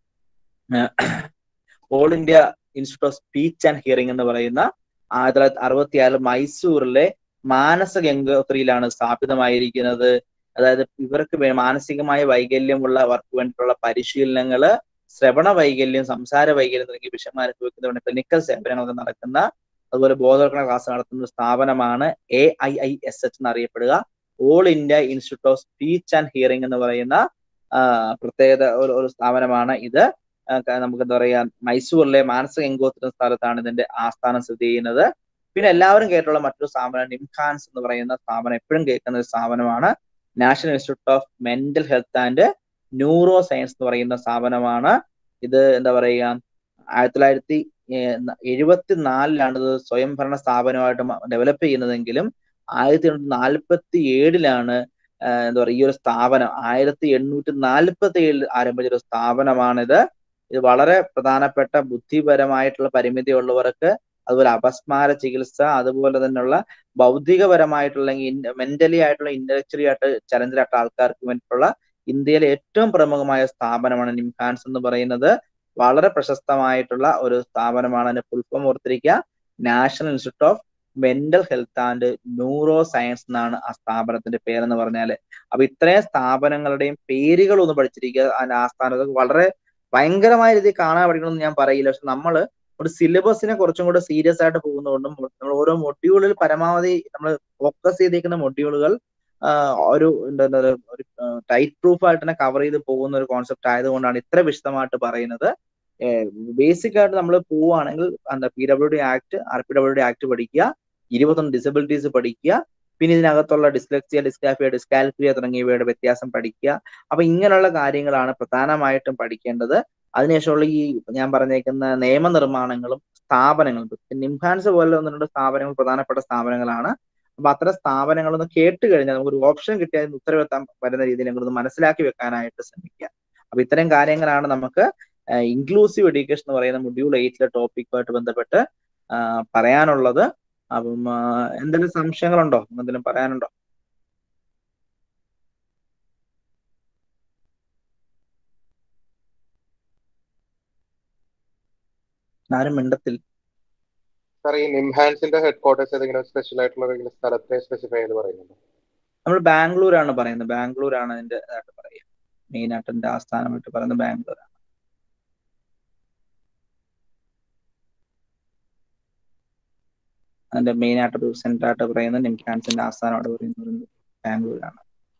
all India institute of speech and hearing എന്ന് പറയുന്ന ആയിരത്തി തൊള്ളായിരത്തി അറുപത്തി ആറിൽ മൈസൂറിലെ മാനസ ഗംഗോത്രിയിലാണ് സ്ഥാപിതമായിരിക്കുന്നത് അതായത് ഇവർക്ക് വേ- മാനസികമായ വൈകല്യമുള്ളവർക്ക് വേണ്ടിയിട്ടുള്ള പരിശീലനങ്ങള് ശ്രവണ വൈകല്യം സംസാര വൈകല്യം തുടങ്ങിയ വിഷയങ്ങൾ അനുഭവിക്കുന്നതുകൊണ്ട് ക്ലിനിക്കൽ സേവനങ്ങളൊക്കെ നടക്കുന്ന അതുപോലെ ബോധവൽക്കരണ ക്ലാസ് നടത്തുന്ന ഒരു സ്ഥാപനമാണ് A I I S H എന്നറിയപ്പെടുക all India institute of speech and hearing എന്ന് പറയുന്ന ആ, പ്രത്യേകത ഒരു ഒരു സ്ഥാപനമാണ് ഇത് ആ, ക- നമുക്ക് എന്താ പറയാ മൈസൂറിലെ മാനസ ഗംഗോത്ര സ്ഥലത്താണ് ഇതിന്റെ ആസ്ഥാനം സ്ഥിതി ചെയ്യുന്നത് പിന്നെ എല്ലാവരും കേട്ടുള്ള മറ്റൊരു സ്ഥാപനം നിംഖാൻസ് എന്ന് പറയുന്ന സ്ഥാപനം എപ്പോഴും കേൾക്കുന്ന ഒരു സ്ഥാപനമാണ് national institute of mental health and neuro science എന്ന് പറയുന്ന സ്ഥാപനമാണ് ഇത് എന്താ പറയുക ആയിരത്തി തൊള്ളായിരത്തി എഴുപത്തിനാലിലാണ് ഇത് സ്വയംഭരണ സ്ഥാപനമായിട്ട് ഡെവലപ്പ് ചെയ്യുന്നതെങ്കിലും ആയിരത്തി എണ്ണൂറ്റി നാൽപ്പത്തി ഏഴിലാണ് എന്താ പറയുക ഈ ഒരു സ്ഥാപനം ആയിരത്തി എണ്ണൂറ്റി നാൽപ്പത്തി ഏഴിൽ ആരംഭിച്ച ഒരു സ്ഥാപനമാണിത് ഇത് വളരെ പ്രധാനപ്പെട്ട ബുദ്ധിപരമായിട്ടുള്ള പരിമിതിയുള്ളവർക്ക് അതുപോലെ അപസ്മാര ചികിത്സ അതുപോലെ തന്നെയുള്ള ഭൗതികപരമായിട്ടുള്ള മെന്റലി ആയിട്ടുള്ള ഇന്റലക്ച്വലി ആയിട്ട് ചലഞ്ചിലായിട്ടുള്ള ആൾക്കാർക്ക് വേണ്ടിയിട്ടുള്ള ഇന്ത്യയിലെ ഏറ്റവും പ്രമുഖമായ സ്ഥാപനമാണ് നിംഹാൻസ് എന്ന് പറയുന്നത് വളരെ പ്രശസ്തമായിട്ടുള്ള ഒരു സ്ഥാപനമാണ് അതിന്റെ ഫുൾ ഫോം ഓർത്തിരിക്കുക national institute of mental health and neuro science എന്നാണ് ആ സ്ഥാപനത്തിന്റെ പേരെന്ന് പറഞ്ഞാല് അപ്പൊ ഇത്രയും സ്ഥാപനങ്ങളുടെയും പേരുകൾ ഒന്ന് പഠിച്ചിരിക്കുക അതിന്റെ ആസ്ഥാനത്ത് വളരെ ഭയങ്കരമായ രീതിയിൽ കാണാൻ പഠിക്കണമെന്ന് ഞാൻ പറയില്ല പക്ഷെ നമ്മള് ഒരു സിലബസിനെ കുറച്ചും കൂടെ സീരിയസ് ആയിട്ട് പോകുന്നതുകൊണ്ടും നമ്മൾ ഓരോ മൊഡ്യൂളിൽ പരമാവധി നമ്മൾ ഫോക്കസ് ചെയ്തിരിക്കുന്ന മൊഡ്യൂളുകൾ ഒരു എന്താ പറയുക ഒരു ടൈറ്റ് പ്രൂഫ് ആയിട്ട് തന്നെ കവർ ചെയ്ത് പോകുന്ന ഒരു കോൺസെപ്റ്റ് ആയതുകൊണ്ടാണ് ഇത്ര വിശദമായിട്ട് പറയുന്നത് ബേസിക് ആയിട്ട് നമ്മൾ പോവുകയാണെങ്കിൽ എന്താ P W D act R P W D act പഠിക്കുക ഇരുപത്തൊന്ന് ഡിസബിലിറ്റീസ് പഠിക്കുക പിന്നെ ഇതിനകത്തുള്ള ഡിസ്ലെക്സിയ ഡിസ്കാഫിയ ഡിസ്കാൽഫിയ തുടങ്ങിയവയുടെ വ്യത്യാസം പഠിക്കുക അപ്പൊ ഇങ്ങനെയുള്ള കാര്യങ്ങളാണ് പ്രധാനമായിട്ടും പഠിക്കേണ്ടത് അതിനുശേഷമുള്ള ഈ ഞാൻ പറഞ്ഞേക്കുന്ന നിയമനിർമ്മാണങ്ങളും സ്ഥാപനങ്ങളും നിംഹാൻസ് പോലെ ഒന്ന് രണ്ട് സ്ഥാപനങ്ങൾ പ്രധാനപ്പെട്ട സ്ഥാപനങ്ങളാണ് അപ്പൊ അത്തരം സ്ഥാപനങ്ങളൊന്ന് കേട്ട് കഴിഞ്ഞാൽ നമുക്ക് ഒരു ഓപ്ഷൻ കിട്ടിയാൽ അതിന് ഉത്തരവെത്താൻ വരുന്ന രീതിയിൽ നിങ്ങളൊന്ന് മനസ്സിലാക്കി വെക്കാനായിട്ട് ശ്രമിക്കുക അപ്പൊ ഇത്തരം കാര്യങ്ങളാണ് നമുക്ക് ഇൻക്ലൂസീവ് എഡ്യൂക്കേഷൻ എന്ന് പറയുന്ന മൊഡ്യൂൾ എയ്റ്റിലെ ടോപ്പിക്കുമായിട്ട് ബന്ധപ്പെട്ട് ആ, പറയാനുള്ളത് അപ്പം ആ, എന്തെങ്കിലും സംശയങ്ങളുണ്ടോ എന്തെങ്കിലും പറയാനുണ്ടോ ആരും മിണ്ടത്തിൽ സാർ ഈ നിംഹാൻസിന്റെ ഹെഡ് ക്വാർട്ടേഴ്സ് ഏതെങ്കിലും സ്പെഷ്യൽ ആയിട്ടുള്ള ഏതെങ്കിലും സ്ഥലത്തെ സ്പെസിഫൈ ചെയ്ത് പറയുന്നുണ്ടോ നമ്മൾ ബാംഗ്ലൂരാണ് പറയുന്നത് ബാംഗ്ലൂരാണ് അതിന്റെ ഇതായിട്ട് പറയുക മെയിൻ ആയിട്ട് എന്റെ ആസ്ഥാനമായിട്ട് പറയുന്നത് ബാംഗ്ലൂരാണ് അതിന്റെ മെയിൻ ആയിട്ട് ഒരു സെന്റർ ആയിട്ട് പറയുന്നത് നിംഹാൻസിന്റെ ആസ്ഥാനമായിട്ട് പറയുന്നത് ബാംഗ്ലൂരാണ്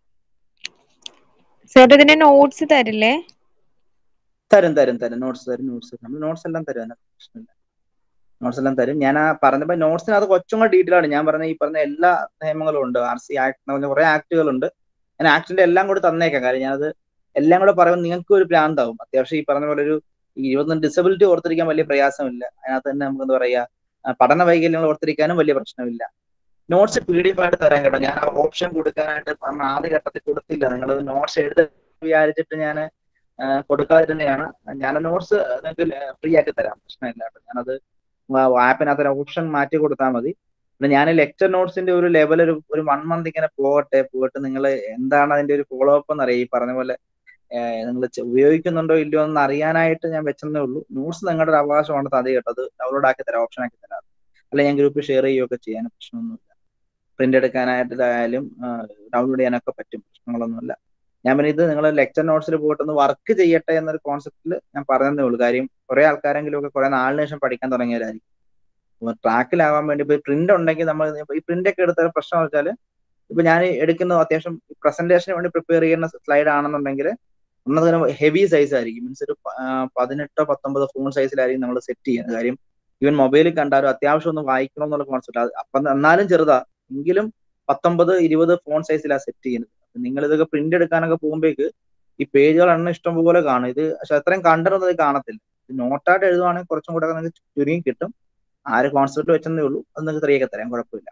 സാർ ഇതിന്റെ നോട്ട്സ് തരില്ലേ തരും തരും തരും നോട്ട്സ് തരും നോട്ട്സ് നമ്മൾ നോട്ട്സ് എല്ലാം തരും അതിനകത്ത് പ്രശ്നമില്ല നോട്ട്സ് എല്ലാം തരും ഞാൻ ആ പറഞ്ഞപ്പോ നോട്ട്സിനകത്ത് കുറച്ചും കൂടെ ഡീറ്റെയിൽ ആണ് ഞാൻ പറഞ്ഞ ഈ പറഞ്ഞ എല്ലാ നിയമങ്ങളും ഉണ്ട് ആർ സി ആക്ട് എന്ന് പറഞ്ഞ കുറെ ആക്ടുകളുണ്ട് ഞാൻ ആക്ടിന്റെ എല്ലാം കൂടി തന്നേക്കാം കാര്യം ഞാനത് എല്ലാം കൂടെ പറയുമ്പോൾ നിങ്ങൾക്ക് ഒരു ഭ്രാന്താവും അത്യാവശ്യം ഈ പറഞ്ഞ പോലെ ഒരു ഇരുപത്തൊന്ന് ഡിസബിലിറ്റി ഓർത്തിരിക്കാൻ വലിയ പ്രയാസമില്ല അതിനകത്ത് തന്നെ നമുക്ക് എന്താ പറയാ ആ, പഠന വൈകല്യങ്ങൾ ഓർത്തിരിക്കാനും വലിയ പ്രശ്നമില്ല നോട്ട്സ് പി ഡി എഫ് ആയിട്ട് തരാൻ കേട്ടോ ഞാൻ ആ ഓപ്ഷൻ കൊടുക്കാനായിട്ട് പറഞ്ഞ ആദ്യ ഘട്ടത്തിൽ കൊടുത്തില്ല നിങ്ങൾ നോട്ട്സ് എഴുതി വിചാരിച്ചിട്ട് ഞാൻ കൊടുക്കാതെ തന്നെയാണ് ഞാൻ നോട്ട്സ് നിങ്ങൾക്ക് ഫ്രീ ആക്കി തരാം പ്രശ്നമില്ല കേട്ടോ ഞാനത് ആപ്പിനകത്ത് ഓപ്ഷൻ മാറ്റി കൊടുത്താൽ മതി പിന്നെ ഞാൻ ലെക്ചർ നോട്ട്സിന്റെ ഒരു ലെവൽ ഒരു ഒരു വൺ മന്ത് ഇങ്ങനെ പോകട്ടെ പോയിട്ട് നിങ്ങൾ എന്താണ് അതിന്റെ ഒരു ഫോളോ അപ്പ് എന്നറിയാം ഈ പറഞ്ഞ പോലെ നിങ്ങൾ ഉപയോഗിക്കുന്നുണ്ടോ ഇല്ലയോ എന്ന് അറിയാനായിട്ട് ഞാൻ വെച്ചതേ ഉള്ളൂ നോട്ട്സ് നിങ്ങളുടെ ഒരു അവകാശമാണ് തതി കേട്ടോ അത് ഡൗൺലോഡ് ആക്കി തരാം ഓപ്ഷൻ ആക്കി തരാം അല്ല ഞാൻ ഗ്രൂപ്പിൽ ഷെയർ ചെയ്യുകയൊക്കെ ചെയ്യാൻ പ്രശ്നമൊന്നുമില്ല പ്രിന്റ് എടുക്കാനായിട്ടായാലും ഡൗൺലോഡ് ചെയ്യാനൊക്കെ പറ്റും പ്രശ്നങ്ങളൊന്നുമില്ല ഞാൻ പിന്നെ ഇത് നിങ്ങൾ ലെക്ചർ നോട്ട്സിൽ പോയിട്ടൊന്ന് വർക്ക് ചെയ്യട്ടെ എന്നൊരു കോൺസെപ്റ്റിൽ ഞാൻ പറഞ്ഞതേ ഉള്ളൂ കാര്യം കുറെ ആൾക്കാരെങ്കിലും ഒക്കെ കുറെ നാളിന് ശേഷം പഠിക്കാൻ തുടങ്ങിയവരായിരിക്കും ട്രാക്കിലാവാൻ വേണ്ടി ഇപ്പൊ പ്രിന്റ് ഉണ്ടെങ്കിൽ നമ്മൾ ഈ പ്രിന്റ് ഒക്കെ എടുത്ത പ്രശ്നം വെച്ചാൽ ഇപ്പൊ ഞാൻ എടുക്കുന്ന അത്യാവശ്യം പ്രസന്റേഷന് വേണ്ടി പ്രിപ്പയർ ചെയ്യുന്ന സ്ലൈഡ് ആണെന്നുണ്ടെങ്കിൽ ഒന്നതിന് ഹെവി സൈസ് ആയിരിക്കും മീൻസ് ഒരു പ- ആ, പതിനെട്ടോ പത്തൊമ്പതോ ഫോൺ സൈസിലായിരിക്കും നമ്മൾ സെറ്റ് ചെയ്യുന്നത് കാര്യം ഈവൻ മൊബൈലിൽ കണ്ടാലും അത്യാവശ്യം ഒന്ന് വായിക്കണം എന്നുള്ള കോൺസെപ്റ്റ് അപ്പം എന്നാലും ചെറുതാ എങ്കിലും പത്തൊമ്പത് ഇരുപത് ഫോൺ സൈസിലാണ് സെറ്റ് ചെയ്യുന്നത് നിങ്ങൾ ഇതൊക്കെ പ്രിന്റ് എടുക്കാനൊക്കെ പോകുമ്പോഴേക്ക് ഈ പേജുകൾ എണ്ണം ഇഷ്ടം പോലെ കാണും ഇത് പക്ഷെ അത്രയും കണ്ടൊന്നും ഇത് കാണത്തില്ല നോട്ടായിട്ട് എഴുതുവാണെങ്കിൽ കുറച്ചും കൂടെ നിങ്ങൾക്ക് ചുരുങ്ങി കിട്ടും ആര് കോൺസെപ്റ്റ് വെച്ചെന്നേ ഉള്ളൂ അത് നിങ്ങൾക്ക് തെറിയൊക്കെ തരാം കുഴപ്പമില്ല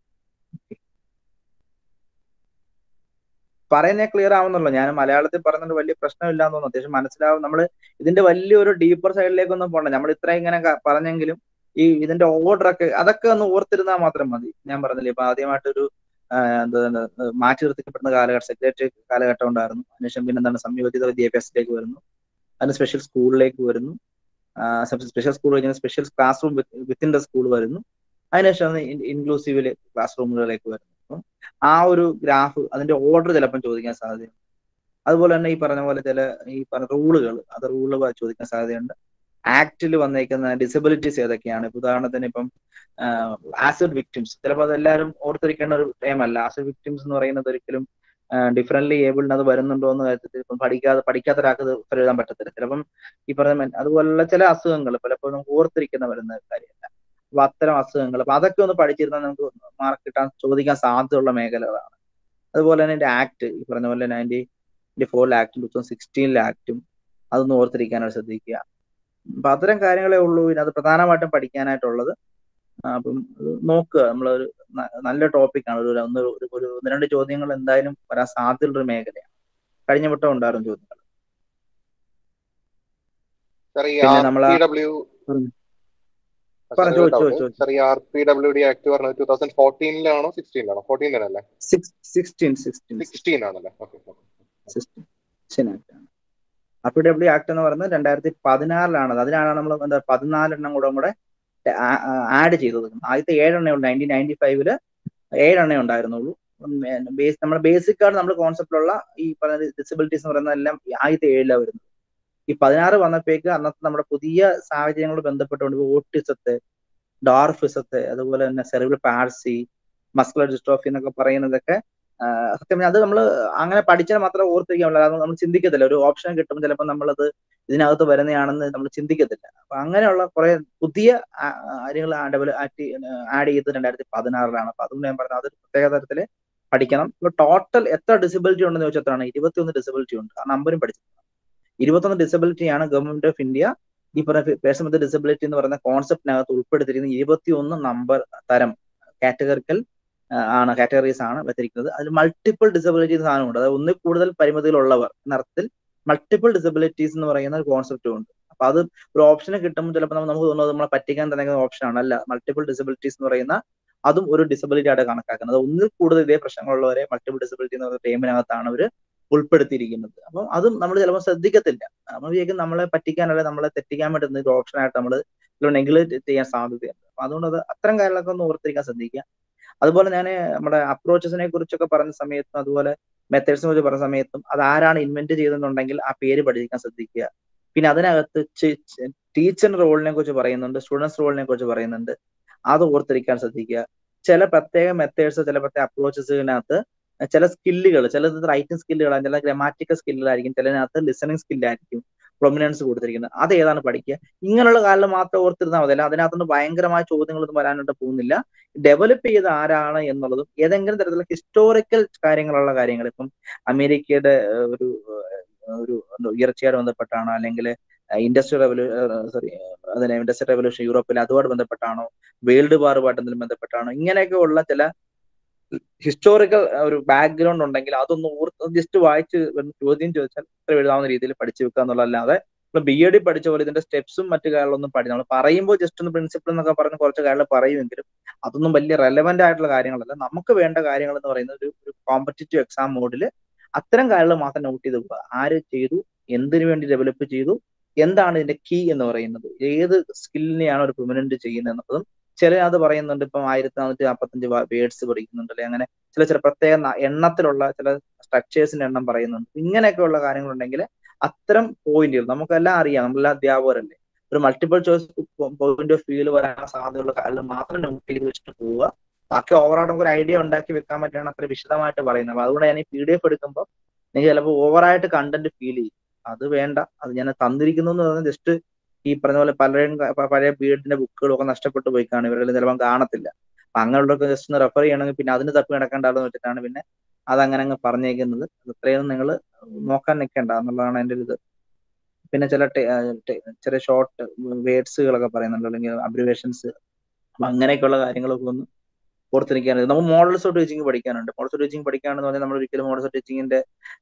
പറയുന്നേ ക്ലിയർ ആവുന്നുള്ളൂ ഞാൻ മലയാളത്തിൽ പറഞ്ഞിട്ട് വലിയ പ്രശ്നമില്ല എന്ന് തോന്നുന്നു അത്യാവശ്യം മനസ്സിലാവും നമ്മൾ ഇതിന്റെ വലിയൊരു ഡീപ്പർ സൈഡിലേക്കൊന്നും പോകണ്ട നമ്മൾ ഇത്ര ഇങ്ങനെ ക- പറഞ്ഞെങ്കിലും ഈ ഇതിന്റെ ഓർഡർ ഒക്കെ അതൊക്കെ ഒന്ന് ഓർത്തിരുന്നാൽ മാത്രം മതി ഞാൻ പറഞ്ഞില്ലേ ഇപ്പൊ ആദ്യമായിട്ടൊരു ആ, എന്താ എന്താ, മാറ്റി നിർത്തിക്കപ്പെടുന്ന കാലഘട്ടം സെക്രട്ടറി കാലഘട്ടം ഉണ്ടായിരുന്നു അതിനുശേഷം പിന്നെ എന്താണ് സംയോജിത വിദ്യാഭ്യാസത്തിലേക്ക് വരുന്നു അതിന് സ്പെഷ്യൽ സ്കൂളിലേക്ക് വരുന്നു സ്പെഷ്യൽ സ്കൂൾ കഴിഞ്ഞാൽ special classroom within the school വരുന്നു അതിനുശേഷം ഇൻക്ലൂസീവ് ക്ലാസ് റൂമുകളിലേക്ക് വരുന്നു അപ്പം ആ ഒരു ഗ്രാഫ് അതിന്റെ ഓർഡർ ചിലപ്പം ചോദിക്കാൻ സാധ്യതയുണ്ട് അതുപോലെ തന്നെ ഈ പറഞ്ഞ പോലെ ചില ഈ പറഞ്ഞ റൂളുകൾ അത് റൂള് ചോദിക്കാൻ സാധ്യതയുണ്ട് ആക്ടിൽ വന്നേക്കുന്ന ഡിസബിലിറ്റീസ് ഏതൊക്കെയാണ് ഇപ്പൊ ഉദാഹരണത്തിന് ഇപ്പം ആസിഡ് വിക്ടിംസ് ചിലപ്പോൾ അതെല്ലാവരും ഓർത്തിരിക്കേണ്ട ഒരു ടൈമല്ല ആസിഡ് വിക്ടിംസ് എന്ന് പറയുന്നത് ഒരിക്കലും ഡിഫറൻറ്റ്ലി ഏബിൾഡ് അത് വരുന്നുണ്ടോ എന്ന് കാര്യത്തിൽ ഇപ്പം പഠിക്കാതെ പഠിക്കാത്ത ഒരാൾക്ക് ഇത് ഉത്തരം എഴുതാൻ പറ്റത്തില്ല ചിലപ്പം ഈ പറഞ്ഞ men- അതുപോലുള്ള ചില അസുഖങ്ങൾ പലപ്പോഴും നമുക്ക് ഓർത്തിരിക്കുന്ന വരുന്ന കാര്യമല്ല അപ്പൊ അത്തരം അസുഖങ്ങൾ അപ്പൊ അതൊക്കെ ഒന്ന് പഠിച്ചിരുന്നാൽ നമുക്ക് മാർക്ക് കിട്ടാൻ ചോദിക്കാൻ സാധ്യതയുള്ള മേഖലകളാണ് അതുപോലെ തന്നെ ഇതിന്റെ ആക്ട് ഈ പറഞ്ഞ പോലെ നയൻറ്റി ഫോറിലെ ആക്ടും ടൂ തൗസൻഡ് സിക്സ്റ്റീനിലെ ആക്ടും അതൊന്ന് ഓർത്തിരിക്കാനായിട്ട് ശ്രദ്ധിക്കുക അപ്പൊ അത്തരം കാര്യങ്ങളേ ഉള്ളൂ പിന്നെ അത് പ്രധാനമായിട്ടും പഠിക്കാനായിട്ടുള്ളത് ആ, അപ്പം അത് നോക്കുക നമ്മളൊരു ന- നല്ല ടോപ്പിക്കാണ് ഒരു ഒന്ന് ഒരു ഒരു ഒന്ന് രണ്ട് ചോദ്യങ്ങൾ എന്തായാലും വരാൻ സാധ്യതയുള്ള ഒരു മേഖലയാണ് കഴിഞ്ഞ വട്ടം ഉണ്ടായിരുന്നു ചോദ്യങ്ങൾ സാർ ഈ പിന്നെ ആർ നമ്മളാ- പി ഡബ്ല്യു പറഞ്ഞോ. പറഞ്ഞോ, ചോദിച്ചോ, ചോദിച്ചോ. സാർ ഈ R P W D act പറഞ്ഞത് ടൂ തൗസൻഡ് ഫോർട്ടീനിലാണോ സിക്സ്റ്റീനിലാണോ ഫോർട്ടീനിലല്ലേ സിക്സ്റ്റീൻ സിക്സ്റ്റീൻ സിക്സ്റ്റീൻ ആണല്ലേ ഓക്കെ സിക്സ്റ്റീൻ ആക്ട് ആണ് അപ്പി ഡബ്ല്യു ആക്ട് എന്ന് പറയുന്നത് രണ്ടായിരത്തി പതിനാറിലാണ് അതിനാണ് നമ്മൾ എന്താ പതിനാലെണ്ണം കൂടെ കൂടെ ആഡ് ചെയ്തത് ആദ്യത്തെ ഏഴെണ്ണേ ഉള്ളൂ നയൻറ്റീൻ നയൻറ്റി ഫൈവില് ഏഴെണ്ണേ ഉണ്ടായിരുന്നുള്ളൂ ബേസ് നമ്മുടെ ബേസിക് ആണ് നമ്മൾ കോൺസെപ്റ്റിലുള്ള ഈ പറഞ്ഞ ഡിസബിലിറ്റീസ് എന്ന് പറയുന്ന എല്ലാം ഈ ആദ്യത്തെ ഏഴിലാണ് വരുന്നത് ഈ പതിനാറ് വന്നപ്പോഴേക്ക് അന്നത്തെ നമ്മുടെ പുതിയ സാഹചര്യങ്ങളോട് ബന്ധപ്പെട്ടുകൊണ്ട് ഓട്ടിസത്തെ ഡോർഫിസത്തെ അതുപോലെ തന്നെ സെറിബിൾ പാഴ്സി മസ്കുലർ ഡിസ്ട്രോഫി എന്നൊക്കെ പറയുന്നതൊക്കെ സത്യം പറഞ്ഞാൽ അത് നമ്മൾ അങ്ങനെ പഠിച്ചാൽ മാത്രം ഓർത്തിരിക്കാൻ പറ്റില്ല അത് നമ്മൾ ചിന്തിക്കത്തില്ല ഒരു ഓപ്ഷൻ കിട്ടുമ്പോൾ ചിലപ്പോൾ നമ്മളത് ഇതിനകത്ത് വരുന്നതാണെന്ന് നമ്മൾ ചിന്തിക്കത്തില്ല അപ്പൊ അങ്ങനെയുള്ള കുറെ പുതിയ കാര്യങ്ങൾ ആഡ് ചെയ്തത് രണ്ടായിരത്തി പതിനാറിലാണ് അപ്പൊ അതുകൊണ്ട് ഞാൻ പറഞ്ഞത് അതൊരു പ്രത്യേക തരത്തില് പഠിക്കണം ഇപ്പൊ ടോട്ടൽ എത്ര ഡിസബിലിറ്റി ഉണ്ടെന്ന് ചോദിച്ചാൽ എത്രയാണ് ഇരുപത്തിയൊന്ന് ഡിസബിലിറ്റി ഉണ്ട് ആ നമ്പറും പഠിച്ചിട്ടുണ്ട് ഇരുപത്തൊന്ന് ഡിസബിലിറ്റിയാണ് ഗവൺമെന്റ് ഓഫ് ഇന്ത്യ ഈ പറഞ്ഞ പേഴ്സൺ വിത്ത് ഡിസബിലിറ്റി എന്ന് പറയുന്ന കോൺസെപ്റ്റിനകത്ത് ഉൾപ്പെടുത്തിയിരിക്കുന്ന ഇരുപത്തിയൊന്ന് നമ്പർ തരം കാറ്റഗറിക്കൽ ആണ് കാറ്റഗറീസ് ആണ് വെച്ചിരിക്കുന്നത് അതിൽ മൾട്ടിപ്പിൾ ഡിസബിലിറ്റി സാധനമുണ്ട് അതായത് ഒന്നിൽ കൂടുതൽ പരിമിതികളുള്ളവർ എന്നർത്ഥത്തിൽ മൾട്ടിപ്പിൾ ഡിസബിലിറ്റീസ് എന്ന് പറയുന്ന ഒരു കോൺസെപ്റ്റും ഉണ്ട് അപ്പൊ അത് ഒരു ഓപ്ഷന് കിട്ടുമ്പോൾ ചിലപ്പോൾ നമുക്ക് തോന്നുന്നത് നമ്മളെ പറ്റിക്കാൻ തന്നെ ഓപ്ഷൻ ആണ് അല്ല മൾട്ടിപ്പിൾ ഡിസബിലിറ്റീസ് എന്ന് പറയുന്ന അതും ഒരു ഡിസബിലിറ്റി ആയിട്ട് കണക്കാക്കുന്നത് ഒന്നിൽ കൂടുതൽ ഇതേ പ്രശ്നങ്ങളുള്ളവരെ മൾട്ടിപ്പിൾ ഡിസബിലിറ്റി എന്ന് പറയുന്ന ടൈമിനകത്താണ് അവർ ഉൾപ്പെടുത്തിയിരിക്കുന്നത് അപ്പം അതും നമ്മൾ ചിലപ്പോൾ ശ്രദ്ധിക്കത്തില്ല നമ്മൾ വിചാരിക്കും നമ്മളെ പറ്റിക്കാനല്ല നമ്മളെ തെറ്റിക്കാൻ വേണ്ടി ഒരു ഓപ്ഷൻ ആയിട്ട് നമ്മൾ നെഗ്ലേറ്റ് ചെയ്യാൻ സാധ്യതയുണ്ട് അപ്പൊ അതുകൊണ്ട് അത് അത്തരം കാര്യങ്ങളൊക്കെ ഒന്ന് ഓർത്തിരിക്കാൻ ശ്രദ്ധിക്കുക അതുപോലെ ഞാൻ നമ്മുടെ അപ്രോച്ചസിനെ കുറിച്ചൊക്കെ പറഞ്ഞ സമയത്തും അതുപോലെ മെത്തേഡ്സിനെ കുറിച്ച് പറഞ്ഞ സമയത്തും അത് ആരാണ് ഇൻവെന്റ് ചെയ്തെന്നുണ്ടെങ്കിൽ ആ പേര് പഠിക്കാൻ ശ്രദ്ധിക്കുക പിന്നെ അതിനകത്ത് ടീച്ചറിന്റെ റോളിനെ കുറിച്ച് പറയുന്നുണ്ട് സ്റ്റുഡൻസ് റോളിനെ കുറിച്ച് പറയുന്നുണ്ട് അത് ഓർത്തിരിക്കാൻ ശ്രദ്ധിക്കുക ചില പ്രത്യേക മെത്തേഡ്സ് ചില പ്രത്യേക അപ്രോച്ചസിനകത്ത് ചില സ്കില്ലുകൾ ചിലത് റൈറ്റിംഗ് സ്കില്ലുകളാണ് ചില ഗ്രാമാറ്റിക്കൽ സ്കില്ലുകളായിരിക്കും ചിലതിനകത്ത് ലിസണിങ് സ്കില്ലായിരിക്കും പ്രൊമിനൻസ് കൊടുത്തിരിക്കുന്നത് അത് ഏതാണ് പഠിക്കുക ഇങ്ങനെയുള്ള കാര്യം മാത്രം ഓർത്തിരുന്നാൽ മതി അല്ല അതിനകത്തുനിന്ന് ഭയങ്കരമായ ചോദ്യങ്ങളൊന്നും വരാനായിട്ട് പോകുന്നില്ല ഡെവലപ്പ് ചെയ്ത ആരാണ് എന്നുള്ളതും ഏതെങ്കിലും തരത്തിലുള്ള ഹിസ്റ്റോറിക്കൽ കാര്യങ്ങളുള്ള കാര്യങ്ങൾ ഇപ്പം അമേരിക്കയുടെ ഒരു ഒരു ഉയർച്ചയോട് ബന്ധപ്പെട്ടാണോ അല്ലെങ്കിൽ ഇൻഡസ്ട്രിയൽ റെവല്യൂ സോറി അതിനെ ഇൻഡസ്ട്രിയൽ റെവല്യൂഷൻ യൂറോപ്പിൽ അതുമായിട്ട് ബന്ധപ്പെട്ടാണോ വേൾഡ് വാറുമായിട്ട് എന്തെങ്കിലും ബന്ധപ്പെട്ടാണോ ഇങ്ങനെയൊക്കെ ഉള്ള ചില ഹിസ്റ്റോറിക്കൽ ഒരു ബാക്ക്ഗ്രൗണ്ട് ഉണ്ടെങ്കിൽ അതൊന്ന് ഓർത്ത് ജസ്റ്റ് വായിച്ച് ചോദ്യം ചോദിച്ചാൽ ഇത്ര എഴുതാവുന്ന രീതിയിൽ പഠിച്ചു വെക്കുക എന്നുള്ളതല്ലാതെ നമ്മൾ ബി എ ഡി പഠിച്ച പോലെ ഇതിന്റെ സ്റ്റെപ്സും മറ്റു കാര്യങ്ങളൊന്നും പഠിച്ചു നമ്മൾ പറയുമ്പോൾ ജസ്റ്റ് ഒന്ന് പ്രിൻസിപ്പിൾ എന്നൊക്കെ പറഞ്ഞ് കുറച്ച് കാര്യങ്ങൾ പറയുമെങ്കിലും അതൊന്നും വലിയ റെലവെന്റ് ആയിട്ടുള്ള കാര്യങ്ങളല്ല നമുക്ക് വേണ്ട കാര്യങ്ങൾ എന്ന് പറയുന്നത് ഒരു ഒരു കോമ്പറ്റേറ്റീവ് എക്സാം മോഡിൽ അത്തരം കാര്യങ്ങൾ മാത്രം നോട്ട് ചെയ്ത് പോവുക ആര് ചെയ്തു എന്തിനു വേണ്ടി ഡെവലപ്പ് ചെയ്തു എന്താണ് ഇതിന്റെ കീ എന്ന് പറയുന്നത് ഏത് സ്കില്ലിനെയാണ് ഒരു പ്രൊമിനന്റ് ചെയ്യുന്നത് എന്നുള്ളതും ചില അത് പറയുന്നുണ്ട് ഇപ്പം ആയിരത്തി നാനൂറ്റി നാൽപ്പത്തഞ്ച് വേർഡ്സ് പഠിക്കുന്നുണ്ട് അല്ലെങ്കിൽ അങ്ങനെ ചില ചില പ്രത്യേക എണ്ണത്തിലുള്ള ചില സ്ട്രക്ചേഴ്സിന്റെ എണ്ണം പറയുന്നുണ്ട് ഇങ്ങനെയൊക്കെയുള്ള കാര്യങ്ങളുണ്ടെങ്കിൽ അത്തരം പോയിന്റുകൾ നമുക്കെല്ലാം അറിയാം നമ്മളെല്ലാം അധ്യാപകരല്ലേ ഒരു മൾട്ടിപ്പിൾ ചോയ്സ് പോയിന്റ് ഓഫ് വ്യൂവിൽ വരാൻ സാധ്യതയുള്ള കാര്യങ്ങൾ മാത്രം നോട്ട് ചെയ്ത് വെച്ചിട്ട് പോവുക ബാക്കി ഓവറായിട്ട് നമുക്ക് ഒരു ഐഡിയ ഉണ്ടാക്കി വെക്കാൻ പറ്റുകയാണ് അത്ര വിശദമായിട്ട് പറയുന്നത് അതുകൊണ്ട് ഞാൻ ഈ പി ഡി എഫ് എടുക്കുമ്പോൾ എനിക്ക് ചിലപ്പോൾ ഓവറായിട്ട് കണ്ടന്റ് ഫീൽ ചെയ്യും അത് വേണ്ട അത് ഞാൻ തന്നിരിക്കുന്നു എന്ന് പറഞ്ഞാൽ ജസ്റ്റ് ഈ പറഞ്ഞ പോലെ പലരും പഴയ ബീഡിന്റെ ബുക്കുകളും ഒക്കെ നഷ്ടപ്പെട്ടു പോയി കാണും ഇവരുടെ ചിലപ്പോൾ കാണത്തില്ല അപ്പൊ അങ്ങനെയുള്ളവർക്ക് ജസ്റ്റ് ഒന്ന് റെഫർ ചെയ്യണമെങ്കിൽ പിന്നെ അതിന് തപ്പി നടക്കേണ്ടതെന്ന് വെച്ചിട്ടാണ് പിന്നെ അതങ്ങനെ അങ്ങ് പറഞ്ഞേക്കുന്നത് അത്രയും നിങ്ങൾ നോക്കാൻ നിൽക്കേണ്ട എന്നുള്ളതാണ് എൻ്റെ ഒരു ഇത് പിന്നെ ചില ചില ഷോർട്ട് വേർഡ്സുകളൊക്കെ പറയുന്നുണ്ട് അല്ലെങ്കിൽ അബ്രിവേഷൻസ് അപ്പൊ അങ്ങനെയൊക്കെയുള്ള കാര്യങ്ങളൊക്കെ ഒന്ന് ഓർത്തിരിക്കാനുണ്ട് നമുക്ക് മോഡൽസ് ഓഫ് ടീച്ചിങ് പഠിക്കാനുണ്ട് മോഡൽസ് ഓഫ് ടീച്ചിങ് പഠിക്കാണെന്ന് പറഞ്ഞാൽ നമ്മൾ ഒരിക്കലും മോഡൽസ് ഓഫ് ടീച്ചിങ്ങിന്റെ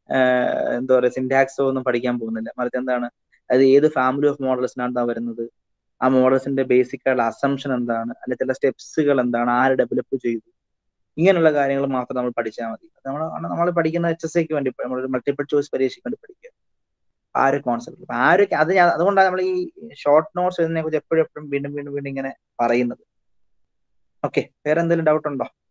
എന്താ പറയുക സിൻടാക്സോ ഒന്നും പഠിക്കാൻ പോകുന്നില്ല മറിച്ച് എന്താണ് അത് ഏത് ഫാമിലി ഓഫ് മോഡൽസിനാണ് വരുന്നത് ആ മോഡൽസിന്റെ ബേസിക് ആയിട്ടുള്ള അസംഷൻ എന്താണ് അല്ലെ ചില സ്റ്റെപ്സുകൾ എന്താണ് ആര് ഡെവലപ്പ് ചെയ്തു ഇങ്ങനെയുള്ള കാര്യങ്ങൾ മാത്രം നമ്മൾ പഠിച്ചാൽ മതി നമ്മൾ നമ്മൾ പഠിക്കുന്ന എച്ച് എസ് ഐക്ക് വേണ്ടി നമ്മളൊരു മൾട്ടിപ്പിൾ ചോയ്സ് പരീക്ഷയ്ക്ക് വേണ്ടി പഠിക്കുക ആ ഒരു കോൺസെപ്റ്റ് അപ്പൊ ആ ഒരു അത് അതുകൊണ്ടാണ് നമ്മൾ ഈ ഷോർട്ട് നോട്ട്സ് ഇതിനെ കുറിച്ച് എപ്പോഴും എപ്പോഴും വീണ്ടും വീണ്ടും വീണ്ടും ഇങ്ങനെ പറയുന്നത് ഓക്കെ വേറെ എന്തെങ്കിലും ഡൗട്ട് ഉണ്ടോ